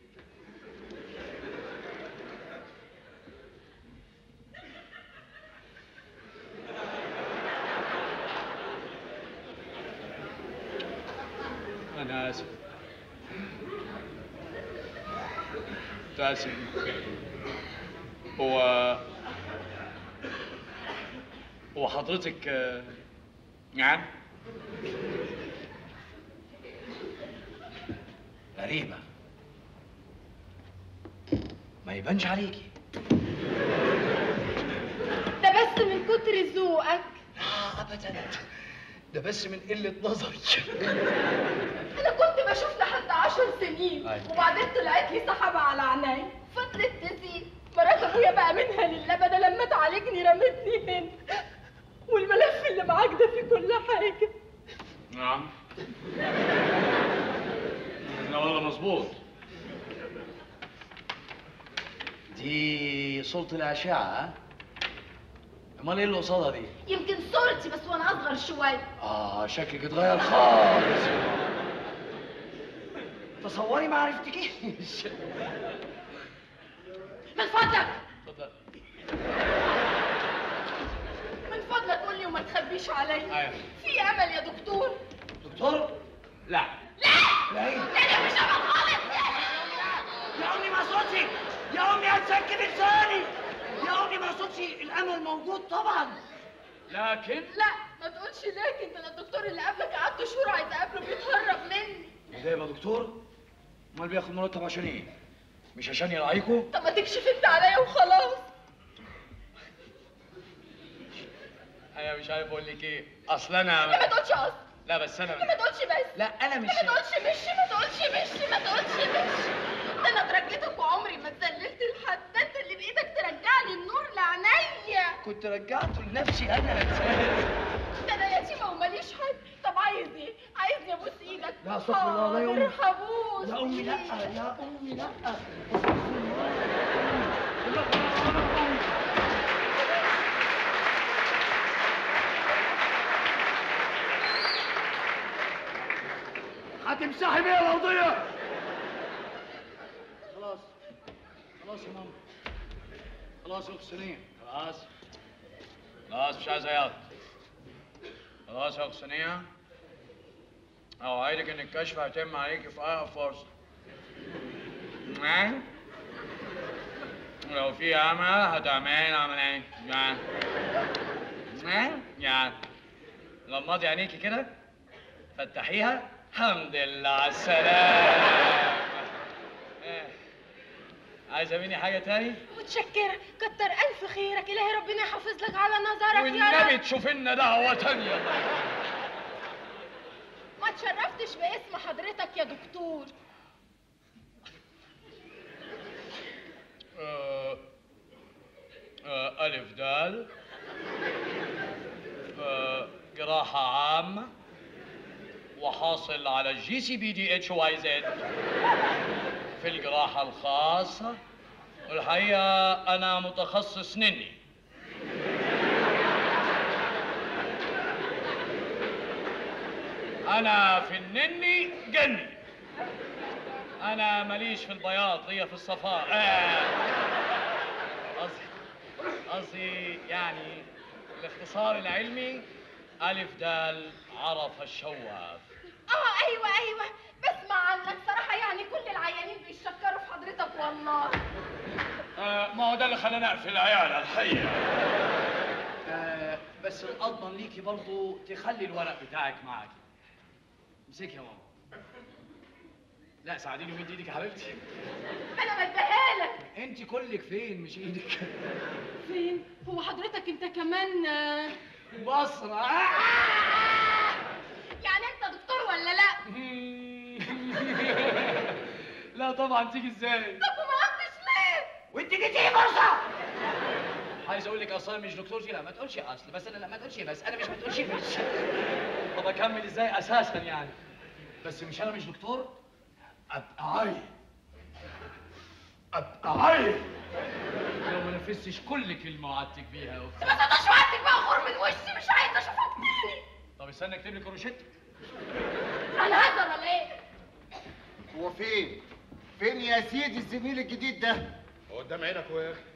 انا اسف اسف هو هو حضرتك آه، نعم غريبة ما يبانش عليكي ده بس من كتر ذوقك لا ابدا ده بس من قلة نظري انا كنت بشوف لحد عشر سنين أيوة. وبعدين طلعت لي سحابه على عيني فضلت تزيد مرات ابويا بقى منها لله بدل لما تعالجني رمتني هنا والملف اللي معاك ده فيه كل حاجه نعم لا والله مظبوط دي صورة الأشعة ها؟ أمال إيه اللي قصادها دي؟ يمكن صورتي بس وانا اصغر شويه آه شكلك اتغير خالص تصوري ما عرفتكيش من فضلك اتفضل. من فضلك قول لي وما تخبيش عليا أيوة. في امل يا دكتور دكتور؟ لا لا لا إيه؟ لا مش امل خالص يا امي ما صوتي يا امي هتسكت لساني يا امي ما صوتي الامل موجود طبعا لكن لا ما تقولش لكن ده أنا الدكتور اللي قبلك قعدت شهور عايز اقابله بيتهرب مني ده يبقى دكتور؟ أمال بياخد مرتب عشان إيه؟ مش عشان يراعيكوا؟ طب ما تكشف انت عليا وخلاص أنا مش عارف أقول لك إيه أصل أنا لا ما تقولش اصل لا بس انا ما تقولش بس لا انا مش ما تقولش مشي ما تقولش مشي ما تقولش مشي ده انا اترجيتك وعمري ما اتذللت لحد ده انت اللي بايدك ترجع لي النور لعينيا كنت رجعته لنفسي انا ده انا يتيمه وماليش حد طب عايز ايه؟ عايزني ابوس ايدك لا استغفر الله لا يا امي ارحبوش يا امي لا يا امي لا هتمسحي بيا الارضيه خلاص خلاص يا ماما خلاص يا اخت سنية خلاص خلاص مش عايز عياط خلاص يا اخت سنية اوعدك ان الكشف هيتم عليكي في اقرب فرصة نعم لو في امل هتعملي عملية نعم نعم يعني غمضي عينيكي كده فتحيها الحمد لله على السلامة إيه. عايزة مني حاجة تاني؟ متشكرة كتر ألف خيرك إلهي ربنا يحافظ لك على نظرك يا والنبي رب تشوف لنا دعوة تانية ما تشرفتش باسم حضرتك يا دكتور آه، آه، ألف دال آه، جراحة عامة وحاصل على جي سي بي دي اتش واي زد في الجراحة الخاصة والحقيقة أنا متخصص نني أنا في النني جني أنا ماليش في البياض ليا في الصفاء آه. قصدي قصدي يعني الاختصار العلمي ألف دال عرف الشواف اه ايوه ايوه بسمع عنك صراحة يعني كل العيانين بيشكروا في حضرتك والله آه ما هو ده اللي خلانا نقفل عيال الحقيقة آه بس الأضمن ليكي برضو تخلي الورق بتاعك معاكي امسكي يا ماما لا ساعديني ومد ايدك يا حبيبتي انا بديها لك انت كلك فين مش ايدك فين هو حضرتك انت كمان آه، بصرة يعني انت دكتور ولا لا لا طبعا تيجي ازاي طب وما قمتش ليه وانت جيتي فرصة عايز اقول لك اصلا مش دكتور لا ما تقولش اصل بس انا لا ما تقولش بس انا مش ما تقولش مش طب اكمل ازاي اساسا يعني بس مش انا مش دكتور ابقى عايل ابقى عايل لو ما نفذتش كل كلمه وعدتك بيها يا اختي بس انت شو عندك بقى غور من وشي مش عايزه اشوفك تاني طب استنى اكتب لك روشته انا هزر ولا ايه هو فين؟ فين يا سيدي الزميل الجديد ده؟ قدام عينك يا اخي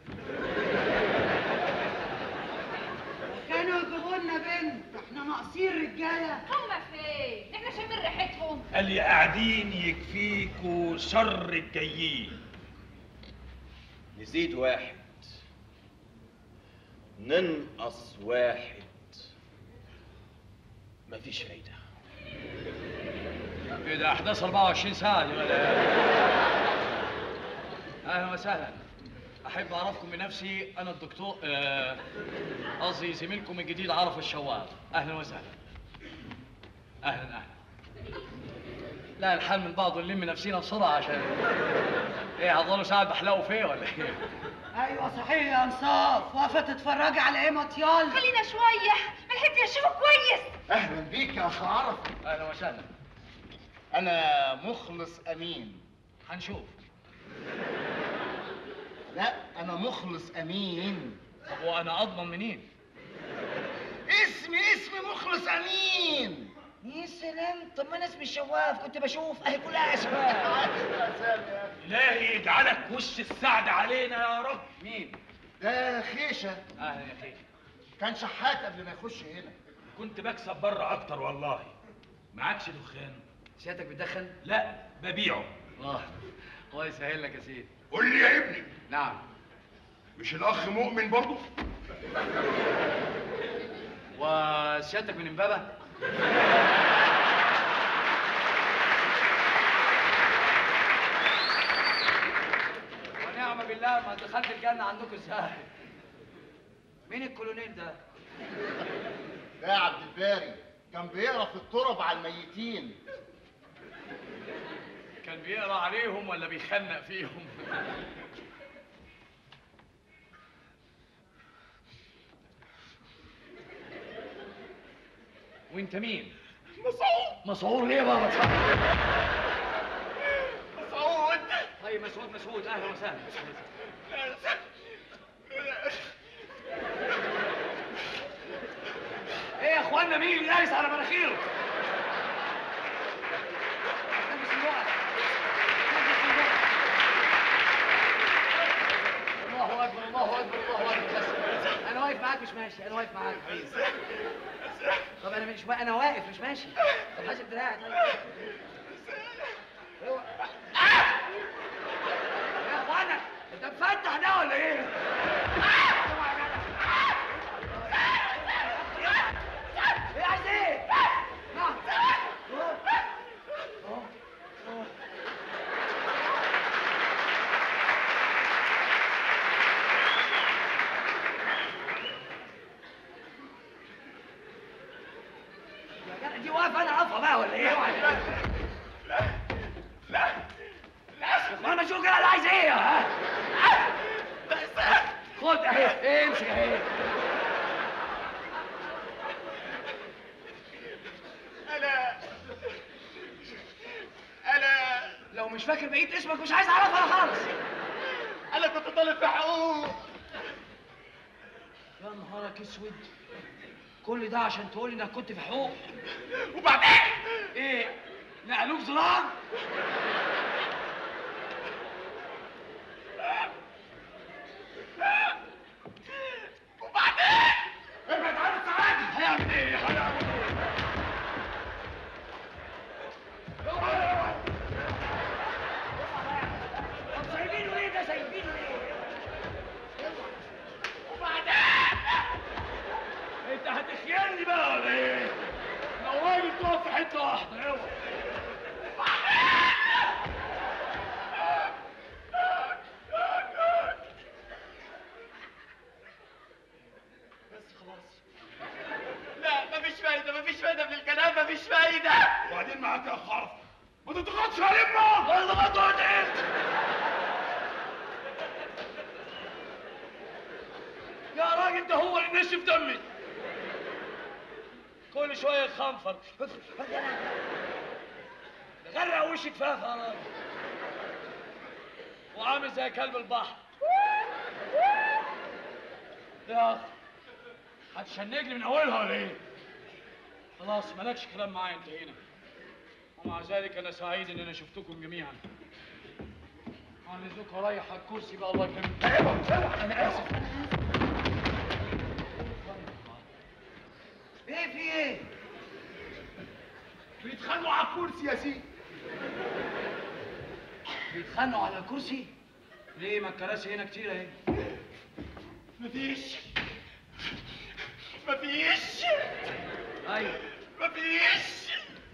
كانوا يجيبوا لنا بنت احنا ناقصين رجاله هما فين احنا شامين ريحتهم اللي قاعدين يكفيكوا شر الجايين نزيد واحد ننقص واحد مفيش فايدة ايه ده احداث 24 ساعه دي ولا إيه؟ اهلا وسهلا احب اعرفكم بنفسي انا الدكتور آه، قصدي زميلكم الجديد عرف الشواف اهلا وسهلا اهلا اهلا لا الحال من بعض ونلم نفسينا بسرعه عشان ايه هتضلوا ساعه بحلقوا فيا ولا ايه ايوه صحيح يا انصاف واقفه تتفرجي على ايه مطيال خلينا شويه ملحقت اشوفك كويس اهلا بيك يا اخ عرف اهلا وسهلا انا مخلص امين هنشوف لا انا مخلص امين طب وانا اضمن منين اسمي اسمي مخلص امين يا سلام طب ما انا اسمي الشواف كنت بشوف اهي كلها اسماء إلهي يجعلك وش السعد علينا يا رب مين ده خيشه اهلا يا اخي كان شحات قبل ما يخش هنا كنت بكسب بره اكتر والله معكش دخان سيادتك بتدخن لا ببيعه الله الله يسهل لك يا سيدي قول لي يا ابني نعم مش الاخ مؤمن برضه وسيادتك من امبابه ونعم بالله ما دخلت الجنه عندكم ازاي مين الكولونيل ده ده عبد الباري كان بيقرا في الترب على الميتين كان بيقرا عليهم ولا بيخنق فيهم وانت مين مسعود مسعود ليه يا بابا مسعود طيب مسعود مسعود اهلا وسهلا ايه يا اخوانا مين اللي دايس على مناخيره الله اكبر الله اكبر الله اكبر بس انا واقف معاك مش ماشي انا واقف معاك طب انا مش انا واقف مش ماشي طب حاسب دراعي طيب اوعى. يا اخوانا انت مفتح ده ولا ايه؟ ايه عايز ايه؟ نعم. يا جدع دي واقفه انا اقفها بقى ولا ايه؟ اوعى لا لا لا لا ما اشوف كده انا عايز ايه ها؟ خد اهي امشي اهي انا انا لو مش فاكر بقيت اسمك مش عايز اعرفها انا خالص انا كنت طالب في حقوق يا نهارك اسود كل ده عشان تقول انك كنت في حقوق وبعدين ايه نقلوك زرار وبعدين ابعد عنه تعالى هيعمل ايه هيعمل ايه طب سايبينه ليه ده سايبينه ليه وبعدين انت هتخيلني بقى ولا ايه؟ لو راجل تقف في حته واحده اوعى بس خلاص لا مفيش فايدة مفيش فايدة من الكلام مفيش فايدة وبعدين معاك يا اخ عرف ما تضغطش على امك لا ضغط انت يا راجل ده هو اللي نشف دمي كل شويه يخنفر غرق وشك فيها خلاص وعامل زي كلب البحر يا اخ هتشنجني من اولها ولا ايه؟ خلاص مالكش كلام معايا انتهينا ومع ذلك انا سعيد ان انا شفتكم جميعا عن اذنكم رايح على الكرسي بقى الله يكرمك اوعى انا اسف ايه في ايه؟ بيتخانقوا على الكرسي يا سيدي بيتخانقوا على الكرسي؟ ليه ما الكراسي هنا كتير اهي مفيش مفيش ايوه مفيش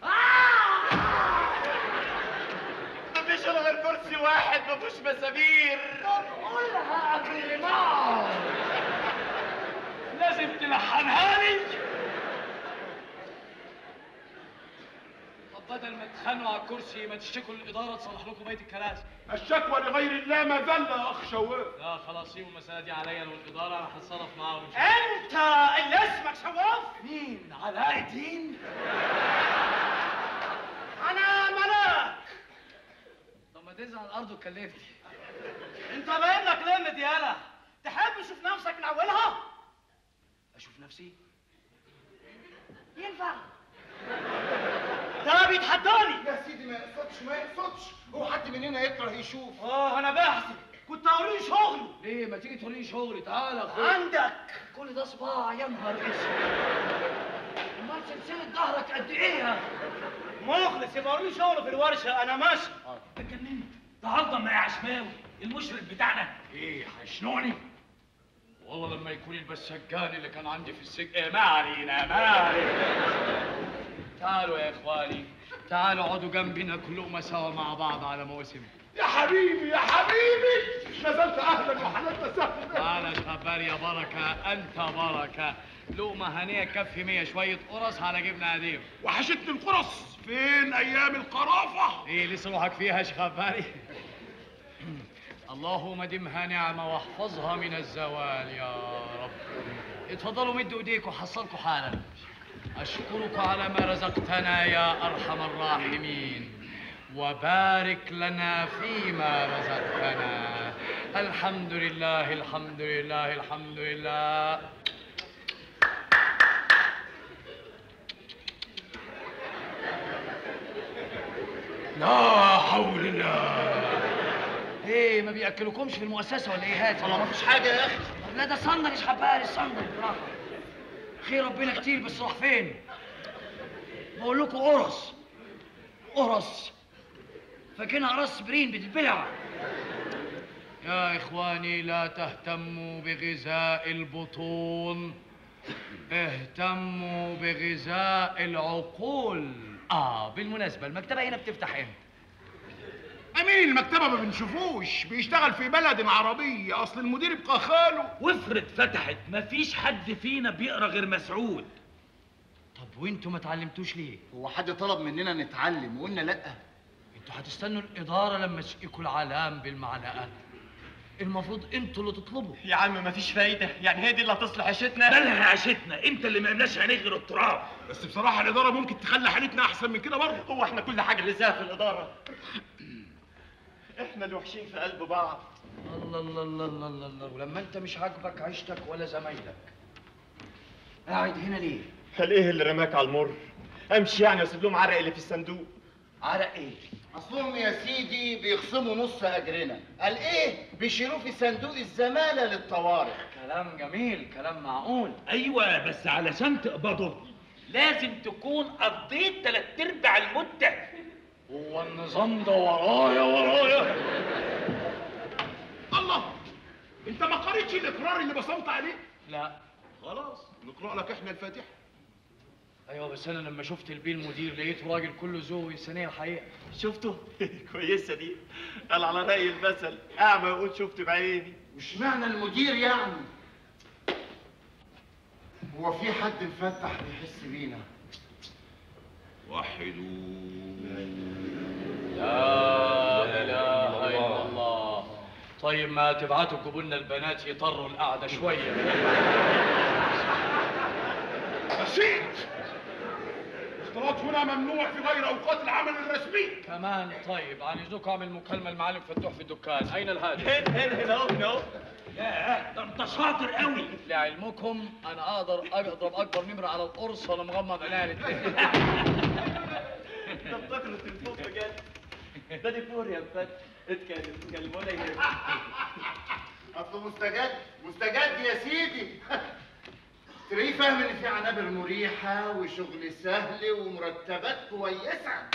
مفيش الا غير كرسي واحد مفيهوش مسامير قولها قبل ما لازم تلحنها لي طب بدل ما تتخانقوا على الكرسي ما تشتكوا الاداره تصلح لكم بقيه الكراسي الشكوى لغير الله مذلة يا اخ شواف لا خلاص سيبوا المساله دي عليا انا والاداره انا هتصرف معاهم انت اللي اسمك شواف مين علاء الدين انا ملاك طب ما تنزل على الارض وتكلمني انت باين لك لمد يالا تحب تشوف نفسك من اولها اشوف نفسي ينفع ده بيتحداني يا سيدي ما يقصدش ما يقصدش هو حد مننا يكره يشوف اه انا بحسب كنت هوريه شغله ليه ما تيجي توريني شغلي تعالى يا اخويا عندك كل ده صباع يا نهار اسود امال سلسله ظهرك قد ايه يا مخلص يبقى اوريه شغله في الورشه انا ماشي اتجننت تعظم يا عشماوي المشرف بتاعنا ايه هيشنقني والله لما يكون البسجان اللي كان عندي في السجن إيه ما علينا ما علينا تعالوا يا اخواني تعالوا اقعدوا جنبنا كلهم سوا مع بعض على مواسم يا حبيبي يا حبيبي نزلت اهلا وحللت سهلا معلش خبار يا بركة أنت بركة لقمة هنية كفي مية شوية قرص على جبنة قديم وحشتني القرص فين ايام القرافه ايه لسه روحك فيها يا شيخ خباري اللهم دمها نعمة واحفظها من الزوال يا رب اتفضلوا مدوا ايديكم حصلكوا حالا اشكرك على ما رزقتنا يا ارحم الراحمين وبارك لنا فيما رزقتنا الحمد لله الحمد لله الحمد لله لا حول الله ايه ما بياكلوكمش في المؤسسه ولا ايه هات والله ما فيش حاجه يا اخي لا ده صندل يا حباري صندل براحة خير ربنا كتير بس راح فين بقول لكم قرص قرص فاكرينها قرص برين بتتبلع يا اخواني لا تهتموا بغذاء البطون اهتموا بغذاء العقول اه بالمناسبه المكتبه هنا بتفتح امتى امين المكتبه ما بنشوفوش بيشتغل في بلد عربيه اصل المدير يبقى خاله وافرض فتحت مفيش حد فينا بيقرا غير مسعود طب وانتوا ما اتعلمتوش ليه هو حد طلب مننا نتعلم وقلنا لا انتوا هتستنوا الاداره لما تسقيكوا العلام بالمعلقه المفروض انتوا اللي تطلبوا يا عم مفيش فايده يعني هي دي اللي هتصلح عيشتنا مالها عيشتنا انت اللي ما قلناش عينيك غير التراب بس بصراحه الاداره ممكن تخلي حالتنا احسن من كده برضه هو احنا كل حاجه لزاها في الاداره احنا اللي وحشين في قلب بعض الله الله الله الله الله الله ولما انت مش عاجبك عيشتك ولا زمايلك قاعد هنا ليه قال ايه اللي رماك على المر امشي يعني واسيب لهم عرق اللي في الصندوق عرق ايه اصلهم يا سيدي بيخصموا نص اجرنا قال ايه بيشيلوه في صندوق الزماله للطوارئ كلام جميل كلام معقول ايوه بس علشان تقبضه لازم تكون قضيت تلات ارباع المده هو النظام ده ورايا ورايا الله انت ما قريتش الاقرار اللي بصمت عليه لا خلاص نقرا لك احنا الفاتحه ايوه بس انا لما شفت البيه المدير لقيته راجل كله ذوق وانسانيه الحقيقه شفته كويسه دي قال على راي المثل اعمى يقول شفت بعيني مش معنى المدير يعني هو في حد مفتح بيحس بينا وحدوا لا اله الا الله طيب ما تبعتوا تجيبوا لنا البنات يطروا القعده شويه نسيت اختلاط هنا ممنوع في غير اوقات العمل الرسمي كمان طيب عن اذنكم اعمل مكالمه المعلم فتوح في الدكان اين الهاتف هنا هنا هنا اهو هنا اهو يا ده انت شاطر قوي لعلمكم انا اقدر اضرب اكبر نمره على القرص وانا مغمض عينيا الاثنين ده افتكر التليفون بجد ده ديكور يا فت اتكلم اتكلم ولا يهمك اصله مستجد مستجد يا سيدي تلاقيه فاهم ان في عنابر مريحه وشغل سهل ومرتبات كويسه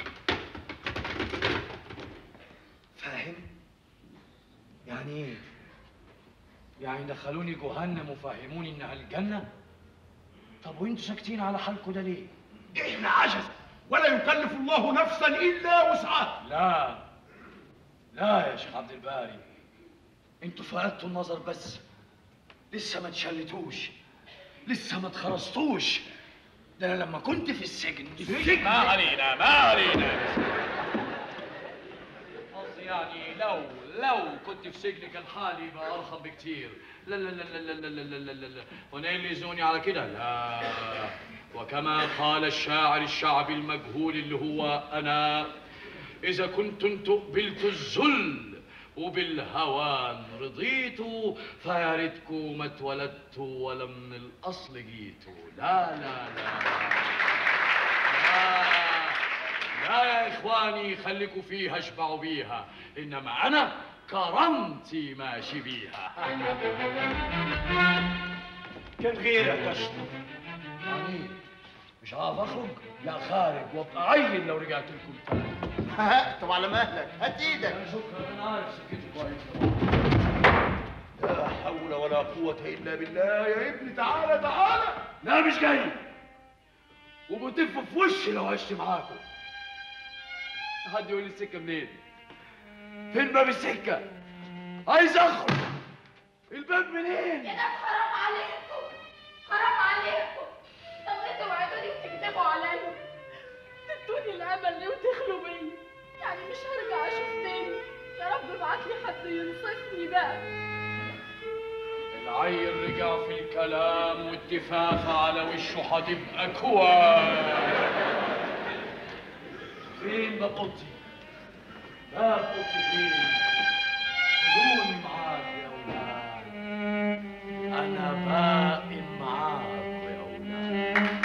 فاهم يعني ايه يعني دخلوني جهنم وفهموني انها الجنه طب وانتوا ساكتين على حالكم ده ليه احنا عجز ولا يكلف الله نفسا الا وسعها لا لا يا شيخ عبد الباري انتوا فقدتوا النظر بس لسه ما تشلتوش لسه ما اتخرستوش ده انا لما كنت في السجن السجن؟ ما علينا ما علينا قصدي يعني لو لو كنت في سجن كان حالي بقى ارحم بكتير لا لا لا لا لا لا لا لا لا لا وانا إيه اللي يزوني على كده لا وكما قال الشاعر الشعبي المجهول اللي هو انا اذا كنتم تقبلت الذل وبالهوان رضيت فيا ريتكم ما اتولدت ولا من الاصل جيت لا لا لا لا لا يا اخواني خليكوا فيها اشبعوا بيها انما انا كرامتي ماشي بيها كان غيرك اشطر يعني إيه؟ مش عارف اخرج لا خارج وابقى عين لو رجعت لكم تاني طب على مهلك هات ايدك شكرا انا عارف سكتي كويس لا حول ولا قوه الا بالله يا ابني تعالى تعالى لا مش جاي وبتف في وشي لو عشت معاكم حد يقول لي السكه منين فين باب السكة عايز اخرج الباب منين يا ناس حرام عليكم حرام عليكم طب انتوا وعدوني وتكذبوا عليا تدوني الامل ليه وتخلوا بيا يعني مش هرجع اشوف تاني يا رب ابعت لي حد ينصفني بقى العيل رجع في الكلام والتفافة على وشه هتبقى كوار فين باب اوضتي؟ باب اوضتي فين؟ خدوني معاك يا اولاد انا باقي معاك يا اولاد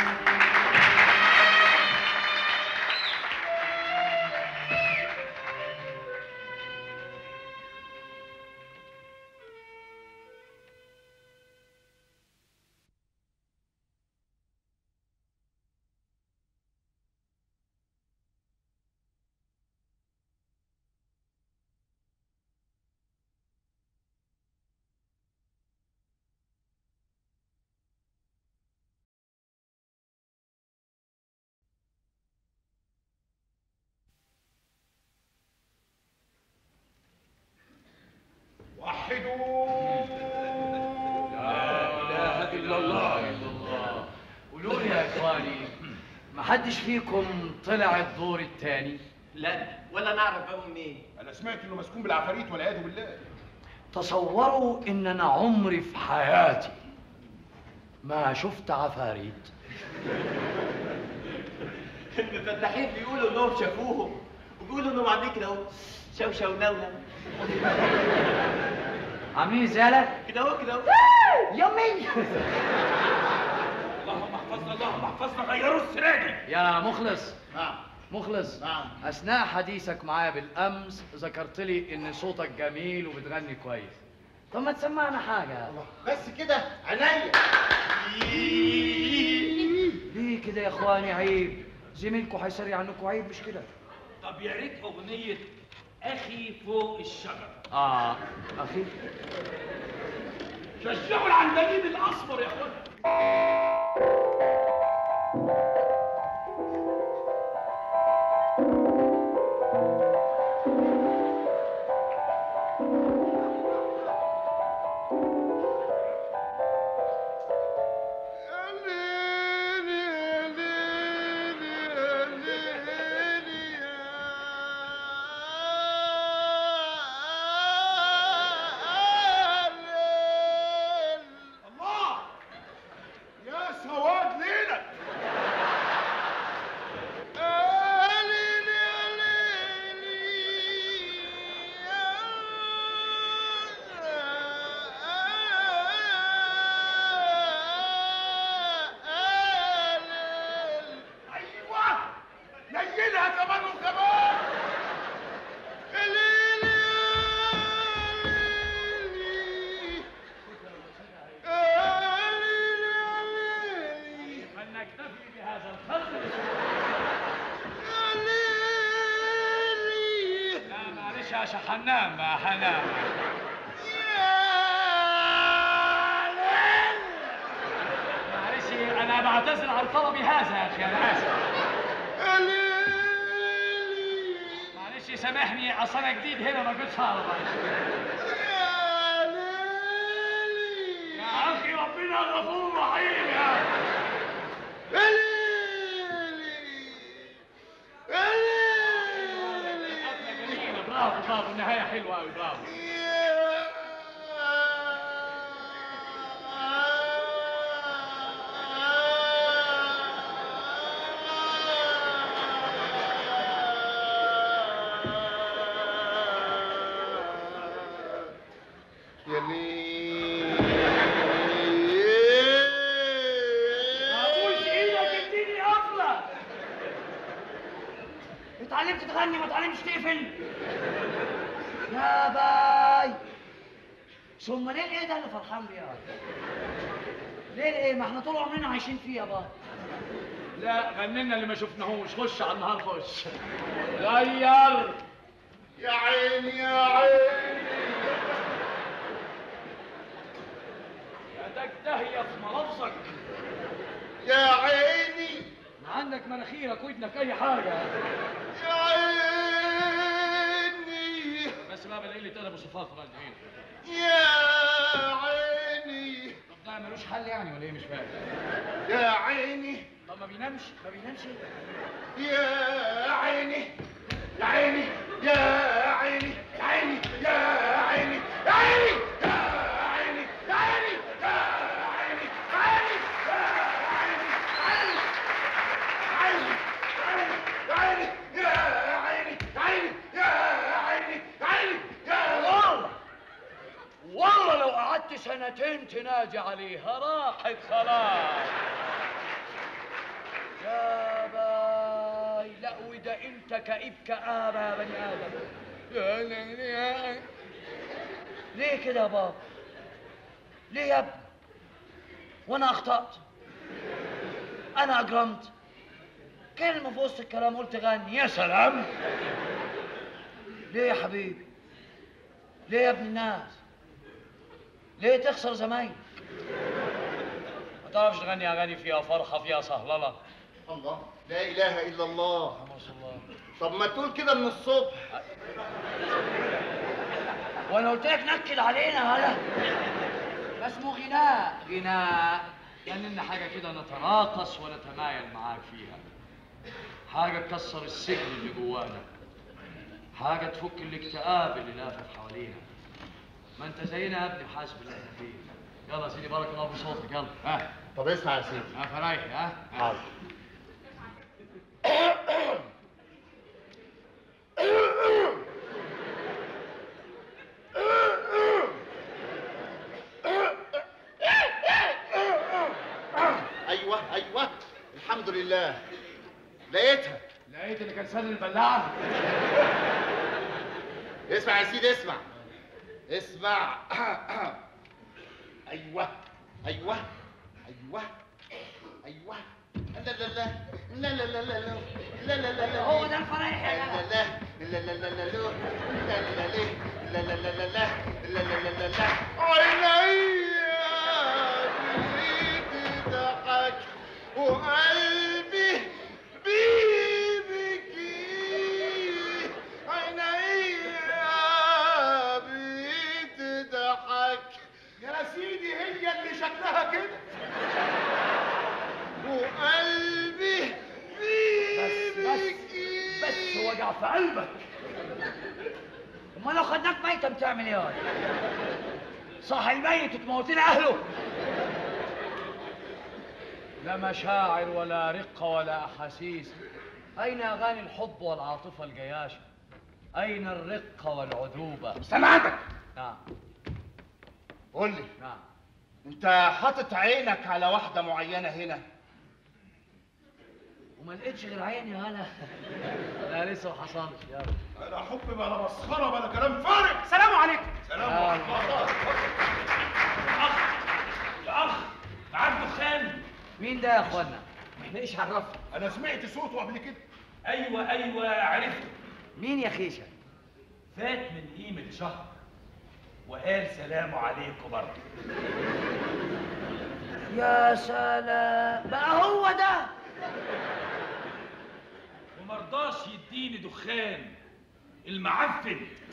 لا اله الا الله قولوا لي يا اخواني ما حدش فيكم طلع الدور الثاني لا ولا نعرف بقى منين انا سمعت انه مسكون بالعفاريت والعياذ بالله تصوروا ان انا عمري في حياتي ما شفت عفاريت المفتحين بيقولوا انهم شافوهم وبيقولوا انهم عاملين كده اهو شوشه ونولة عاملين زالك كده اهو كده اهو يمي اللهم احفظنا اللهم احفظنا غيروا السراجي يا مخلص نعم مخلص نعم. اثناء حديثك معايا بالامس ذكرت لي ان صوتك جميل وبتغني كويس طب ما تسمعنا حاجه بس كده عينيا ليه كده يا اخواني عيب زميلكم هيسري عنكم عيب مش كده طب يا ريت اغنيه اخي فوق الشجره اه اخي شجعوا العندليب الاسمر يا اخوان الله يا سواد ليلك ايوه نيلها كمان وكمان فلنكتفي بهذا القدر لا معلش يا شيخ حنام حنام معلش انا بعتذر عن طلبي هذا يا اخي انا اسف معلش سامحني اصل انا جديد هنا ما كنتش اعرف يا اخي ربنا غفور رحيم يا حفلة جميلة برافو برافو النهاية حلوة أوي برافو يا ليه ابوس ايدك اديني قفله اتعلمت تغني ما اتعلمتش تقفل يا باي ثم ليه الايه ده اللي فرحان بيها ليه الايه ما احنا طول عمرنا عايشين فيها بقى لا غنينا اللي ما شفناهوش خش على النهار خش غير يا عيني يا عيني يا تجتهي في ملفظك يا عيني ما عندك مناخيرك ودنك اي حاجه يا عيني بس سلام قلة ادب وصفات غاليين يا عيني طب ده ملوش حل يعني ولا ايه مش فاهم يا عيني طب ما بينامش ما بينامش يا عيني يا عيني يا عيني يا عيني يا عيني يا عيني يا عيني يا عيني يا عيني يا عيني يا عيني يا عيني يا عيني يا عيني يا عيني يا والله والله لو قعدت سنتين تنادي عليها راحت خلاص يا باي لا وده انت كئيب كآبة يا بني آدم يا لا- يا- ليه كده يا بابا؟ ليه يا ابني؟ وانا اخطأت انا اجرمت كلمة في وسط الكلام قلت غني يا سلام ليه يا حبيبي؟ ليه يا ابن الناس؟ ليه تخسر زمايلك؟ ما تعرفش تغني اغاني فيها فرحه فيها صهلله الله لا اله الا الله ما شاء الله طب ما تقول كده من الصبح وانا قلت لك نكد علينا هلا ده اسمه غناء غناء يعني ان حاجه كده نتراقص ونتمايل معاك فيها حاجه تكسر السجن اللي جوانا حاجه تفك الاكتئاب اللي لافف حوالينا ما انت زينا يا ابني وحاسب اللي احنا فيه يلا يا سيدي بارك الله في صوتك يلا ها طب اسمع يا سيدي ها فرايحي ها حاضر ايوه ايوه الحمد لله لقيتها لقيت اللي كان سن البلاعه اسمع يا سيدي اسمع اسمع ايوه ايوه ايوه ايوه لا لا لا لا لا لا لا لا لا لا لا لا هو ده الفرايح يا لا لا لا لا لا لا لا لا لا لا لا لا لا لا لا لا لا لا لا عيني تضحك وقلبي بيبكي عيني بتضحك يا سيدي هي اللي شكلها كده وقلبي بس بس بس وجع في قلبك امال لو خدناك ميتة بتعمل ايه يا صح الميت وتموتين اهله لا مشاعر ولا رقة ولا أحاسيس أين أغاني الحب والعاطفة الجياشة أين الرقة والعذوبة سمعتك نعم قول لي نعم انت حاطط عينك على واحدة معينة هنا وما لقيتش غير عيني هلا لا لسه ما حصلش يلا انا حب بلا مسخرة بلا كلام فارغ سلام عليكم سلام آه. ورحمة الله يا اخ معاك دخان مين ده يا اخوانا احنا ايش عرفنا انا سمعت صوته قبل كده ايوه ايوه عرفت مين يا خيشه فات من قيمه شهر وقال سلام عليكم برضه يا سلام بقى هو ده ومرضاش يديني دخان المعفن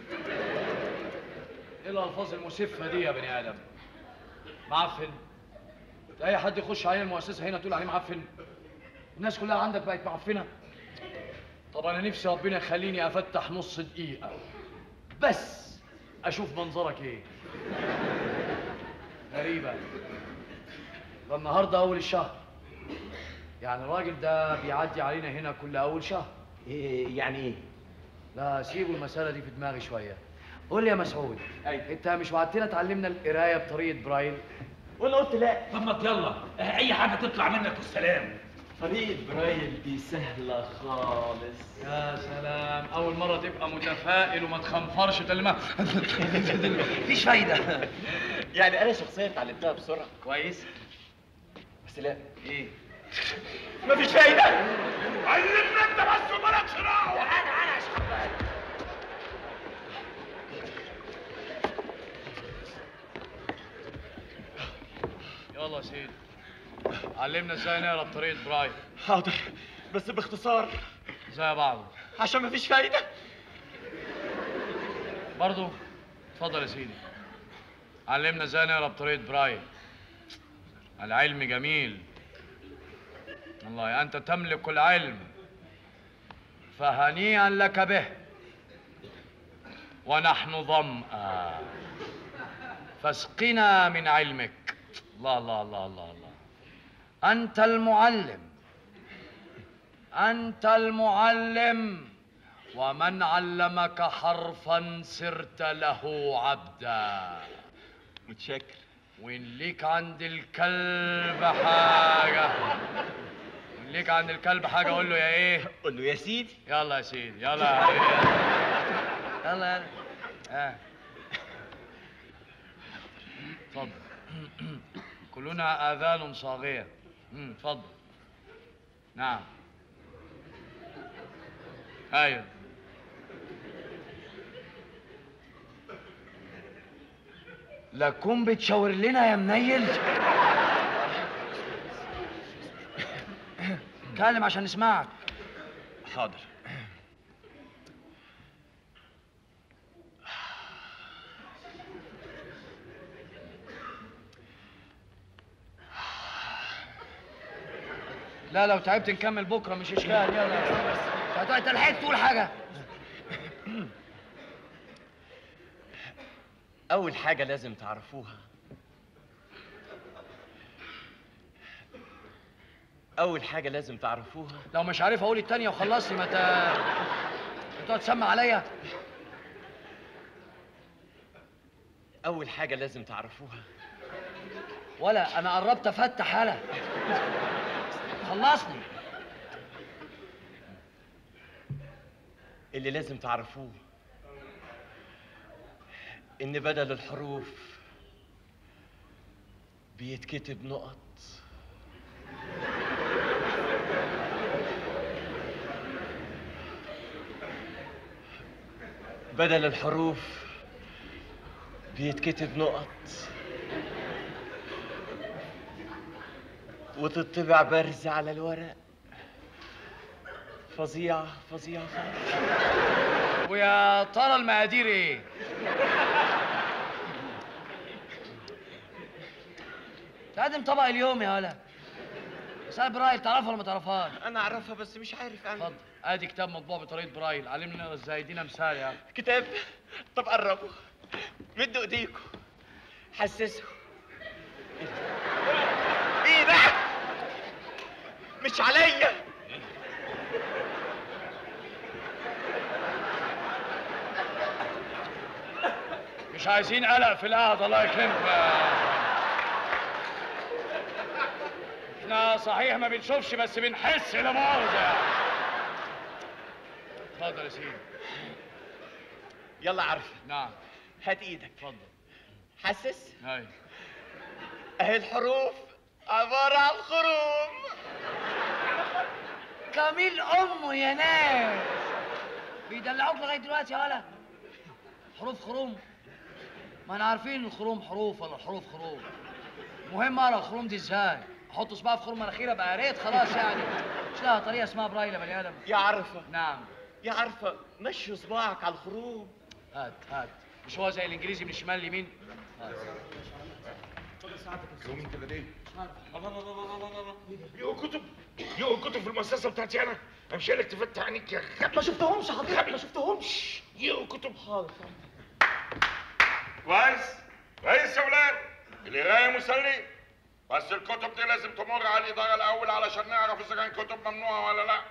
إيه الألفاظ المسفة دي يا بني آدم معفن ده أي حد يخش علينا المؤسسة هنا تقول عليه معفن الناس كلها عندك بقت معفنة طب أنا نفسي ربنا يخليني أفتح نص دقيقة بس أشوف منظرك إيه غريبة ده النهاردة أول الشهر يعني الراجل ده بيعدي علينا هنا كل أول شهر إيه يعني ايه لا سيبوا المسألة دي في دماغي شوية قول لي يا مسعود أي. انت مش وعدتنا تعلمنا القراية بطريقة برايل وانا قلت لا طب ما يلا اه، اي حاجه تطلع منك والسلام طريقة برايل دي سهلة خالص يا سلام أول مرة تبقى متفائل وما تخنفرش تلمة مفيش فايده يعني أنا شخصيا اتعلمتها بسرعة كويس بس لا إيه مفيش فايده علمنا انت بس ومالكش دعوة انا انا يا شيخ يلا يا سيدي علمنا ازاي نقرا بطريقة برايل حاضر بس باختصار زي بعض عشان مفيش فايده برضو اتفضل يا سيدي علمنا ازاي نقرا بطريقه برايل العلم جميل والله انت تملك العلم فهنيئا لك به ونحن ظمأ فاسقنا من علمك الله الله الله الله الله انت المعلم انت المعلم ومن علمك حرفا صرت له عبدا متشكر وان ليك عند الكلب حاجه وان ليك عند الكلب حاجه قول له يا ايه قول له يا سيدي يلا يا سيدي يلا يا حبيبي يلا يلا ها اتفضل كلنا اذان صاغيه أمم، اتفضل نعم ايوه لكم بتشاور لنا يا منيل اتكلم عشان نسمعك حاضر لا لو تعبت نكمل بكره مش اشكال يلا انت انت لحقت تقول حاجه أول حاجة لازم تعرفوها أول حاجة لازم تعرفوها لو مش عارف اقول التانية وخلصني ما ت... تقعد تسمع عليا أول حاجة لازم تعرفوها ولا انا قربت افتح هلا خلصني اللي لازم تعرفوه إن بدل الحروف بيتكتب نقط بدل الحروف بيتكتب نقط وتطبع برز على الورق فظيعة فظيعة فظيعة ويا ترى المقادير ايه تقدم طبق اليوم يا هلا سال برايل تعرفها ولا ما تعرفهاش انا اعرفها بس مش عارف اعمل اتفضل ادي كتاب مطبوع بطريقه برايل علمنا نقرا ازاي ادينا مثال يا كتاب طب قربوا مدوا ايديكم حسسوا ايه ده مش عليا مش عايزين قلق في القعده الله يكرمك احنا صحيح ما بنشوفش بس بنحس لا مؤاخذه يعني. اتفضل يا سيدي يلا عارفه نعم هات ايدك اتفضل حسس هاي اهي الحروف عبارة عن خروم كميل امه يا ناس بيدلعوك لغايه دلوقتي يا ولا حروف خروم ما احنا عارفين الخروم حروف ولا الحروف خروم مهم اقرا الخروم دي ازاي احط صباعي في خروم مناخيري ابقى قريت خلاص يعني مش لها طريقه اسمها برايل يا بني ادم يا عرفة نعم يا عرفة مشي صباعك على الخروم هات هات مش هو زي الانجليزي من الشمال لليمين هات. يوم انت لديه يقوا كتب يقوا كتب في المؤسسه بتاعتي انا امشي لك تفتح عينيك يا غبي ما شفتهمش حضرتك ما شفتهمش يقوا كتب حاضر كويس كويس يا ولاد القرايه مسلي بس الكتب دي لازم تمر على الاداره الاول علشان نعرف اذا كان كتب ممنوعه ولا لا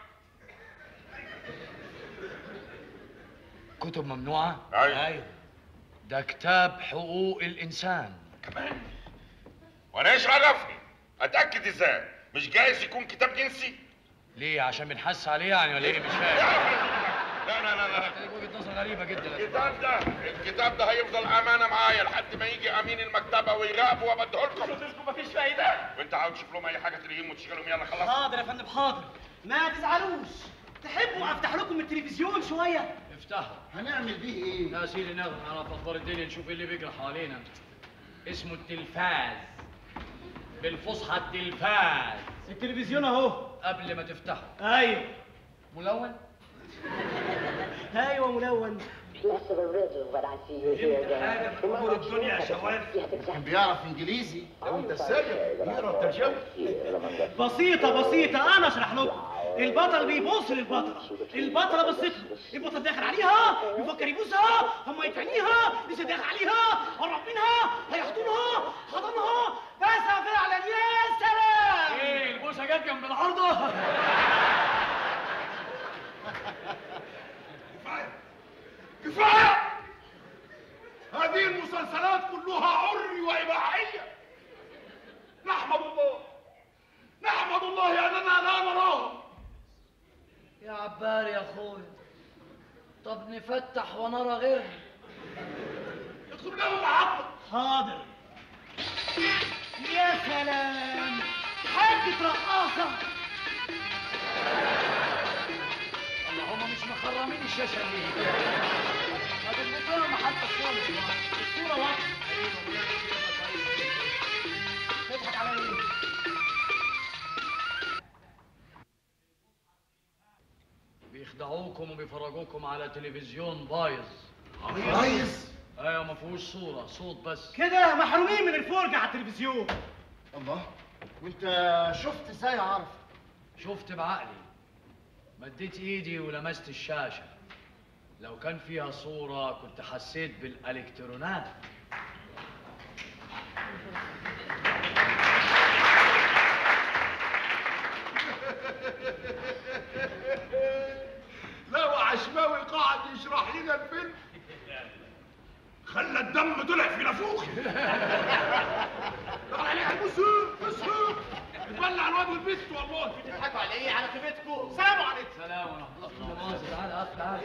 كتب ممنوعه ايوه ده كتاب حقوق الانسان كمان وانا ايش عرفني اتاكد ازاي مش جايز يكون كتاب جنسي ليه عشان بنحس عليه يعني ولا ايه مش فاهم لا لا لا لا وجهه نظر غريبه جدا الكتاب ده الكتاب ده هيفضل امانه معايا لحد ما يجي امين المكتبه ويراقبه وابديه لكم مفيش فايدة وانت عاوز تشوف لهم اي حاجه تلاقيهم وتشغلهم يلا خلاص حاضر يا فندم حاضر ما تزعلوش تحبوا افتح لكم التلفزيون شويه افتحه هنعمل بيه ايه لا يا سيدي ناخد نعرف اخبار الدنيا نشوف ايه اللي بيجرى حوالينا اسمه التلفاز بالفصحى التلفاز التلفزيون اهو قبل ما تفتحه ايوه ملون ايوه ملون Less of a riddle what I see you here again. امور الدنيا يا شواف كان بيعرف انجليزي لو انت سايق يقرا الترجمه بسيطة بسيطة أنا أشرح لكم البطل بيبص للبطلة البطلة بصت له البطل داخل عليها بيفكر يبوسها هم يتعنيها لسه داخل عليها قرب منها هيحضنها حضنها بس فعلا يا سلام ايه البوسه جت جنب العارضه كفايه هذه المسلسلات كلها عري واباحيه نحمد الله نحمد الله اننا لا نراهم يا عبار يا اخويا طب نفتح ونرى غيرها ادخل لهم محطه حاضر يا سلام حاجة رقاصة الله هم مش مخرمين الشاشه ليه طب النجوم حتى الصوره مش واضحة. الصوره واضحه تضحك على ايه بيخدعوكم وبيفرجوكم على تلفزيون بايظ بايظ؟ ايوه ما فيهوش صوره صوت بس كده محرومين من الفرجة على التلفزيون الله وانت شفت ازاي عارف شفت بعقلي مديت ايدي ولمست الشاشه لو كان فيها صوره كنت حسيت بالالكترونات لا وعشماوي قاعد يشرح لنا الفيلم خلى الدم طلع في نافوخي طلع عليها المسوق مسوق بلع الواد والبيت والله بتضحكوا على ايه على خيبتكم سلام عليكم سلام ورحمه الله تعالى يا اخ تعالى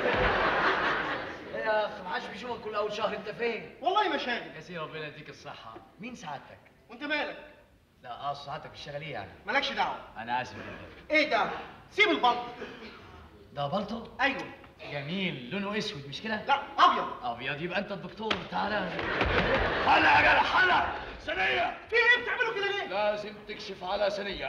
ايه يا اخ ما عادش بيشوفك كل اول شهر انت فين والله مشاغل يا سيدي ربنا يديك الصحه مين سعادتك وانت مالك لا اه سعادتك بتشتغل ايه يعني مالكش دعوة انا اسف جدا ايه ده سيب البلطو ده بلطو ايوه جميل لونه اسود مش كده لا ابيض ابيض يبقى انت الدكتور تعالى حلا يا جدع حلا ثانيه في ايه بتعملوا كده ليه لازم تكشف على ثانيه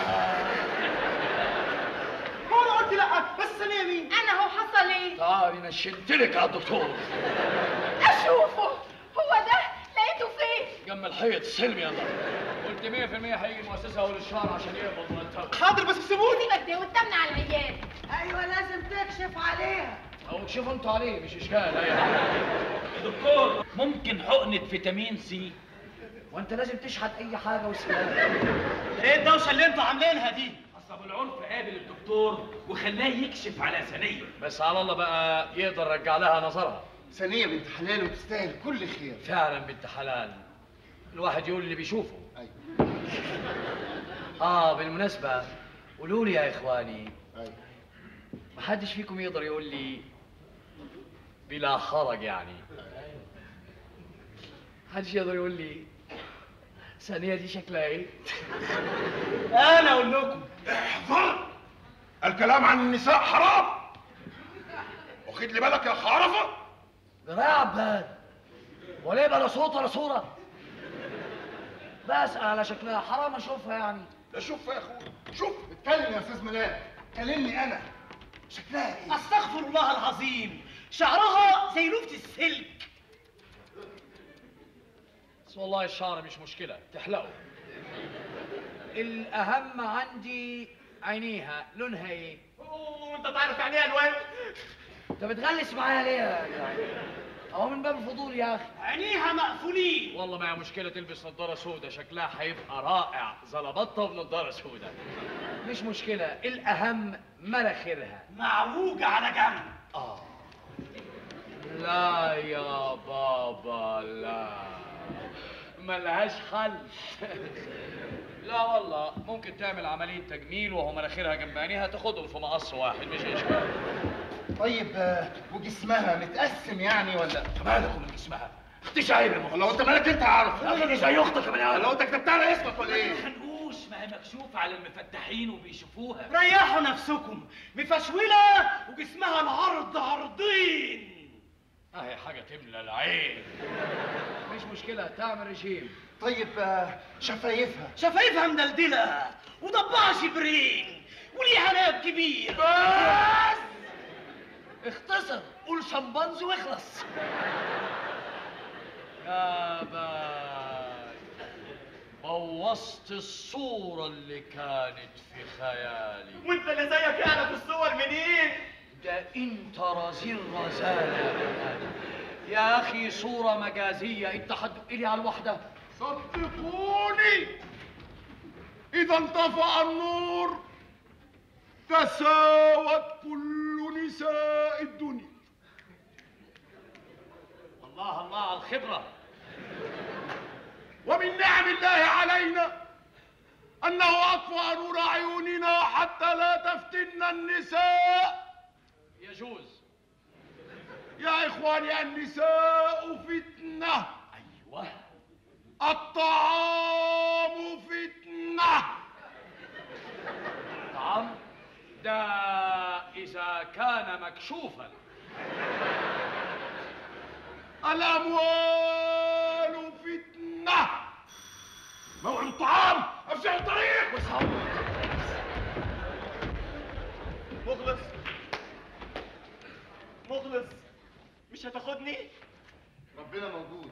هو انا قلت لا بس ثانية مين انا هو حصل ايه تعالي نشنتلك يا دكتور اشوفه هو ده لقيته فين جنب الحيط سلمي يلا قلت 100% هيجي المؤسسه اول الشهر عشان يقبض مرتبه حاضر بس سيبوني سيبك ده وتمنع على العيال ايوه لازم تكشف عليها او تشوفوا انتوا عليه مش اشكال اي حاجه دكتور ممكن حقنة فيتامين سي وانت لازم تشحت اي حاجه وسلام ايه الدوشة اللي انتوا عاملينها دي اصل ابو العنف قابل الدكتور وخلاه يكشف على ثانية بس على الله بقى يقدر يرجع لها نظرها ثانية بنت حلال وتستاهل كل خير فعلا بنت حلال الواحد يقول اللي بيشوفه ايوه اه بالمناسبه قولوا لي يا اخواني ايوه محدش فيكم يقدر يقول لي بلا حرج يعني محدش يقدر يقول لي ثانية دي شكلها ايه؟ انا اقول لكم احذر الكلام عن النساء حرام واخد لي بالك يا خرفه جرايه يا عباد ولا يبقى لا صوت ولا صورة بسأل على شكلها حرام اشوفها يعني لا شوف يا اخويا شوف اتكلم يا استاذ ملاك كلمني انا شكلها ايه استغفر الله العظيم شعرها زي لوفة السلك بس والله الشعر مش مشكله تحلقه الاهم عندي عينيها لونها ايه وانت تعرف يعني ايه الوان انت بتغلس معايا ليه يا جدعان؟ اهو من باب الفضول يا اخي عينيها مقفولين والله ما هي مشكله تلبس نظاره سودة شكلها هيبقى رائع زلبطه بنظاره سودة مش مشكلة الأهم مناخيرها معوجة على جنب اه لا يا بابا لا ملهاش حل لا والله ممكن تعمل عملية تجميل وهو مناخيرها جنب عينيها تاخدهم في مقص واحد مش اشكال طيب آه، وجسمها متقسم يعني ولا مالكم من جسمها اختش عيب يا لو انت مالك انت عارف اخي زي اختك يا بني لو انت كتبتها على اسمك ولا ايه خنقوش ما هي مكشوفة على المفتحين وبيشوفوها ريحوا نفسكم مفشولة وجسمها العرض عرضين اهي حاجة تملى العين مش مشكلة تعمل رجيم طيب آه، شفايفها شفايفها مدلدلة وضبعها شبرين وليها ناب كبير اختصر قول شمبانزي واخلص يا باي بوظت الصورة اللي كانت في خيالي وانت اللي زيك يعني في الصور منين؟ ده انت رزين رزالة يا بني يا اخي صورة مجازية انت هتدق لي على الواحدة صدقوني إذا انطفأ النور تساوت كل نساء الدنيا الله الله على الخبرة ومن نعم الله علينا أنه أطفأ نور عيوننا حتى لا تفتنا النساء يجوز يا إخواني النساء فتنة أيوة الطعام فتنة طعام ده إذا كان مكشوفا الأموال فتنة موعد الطعام أفشل الطريق مخلص مخلص مش هتاخدني؟ ربنا موجود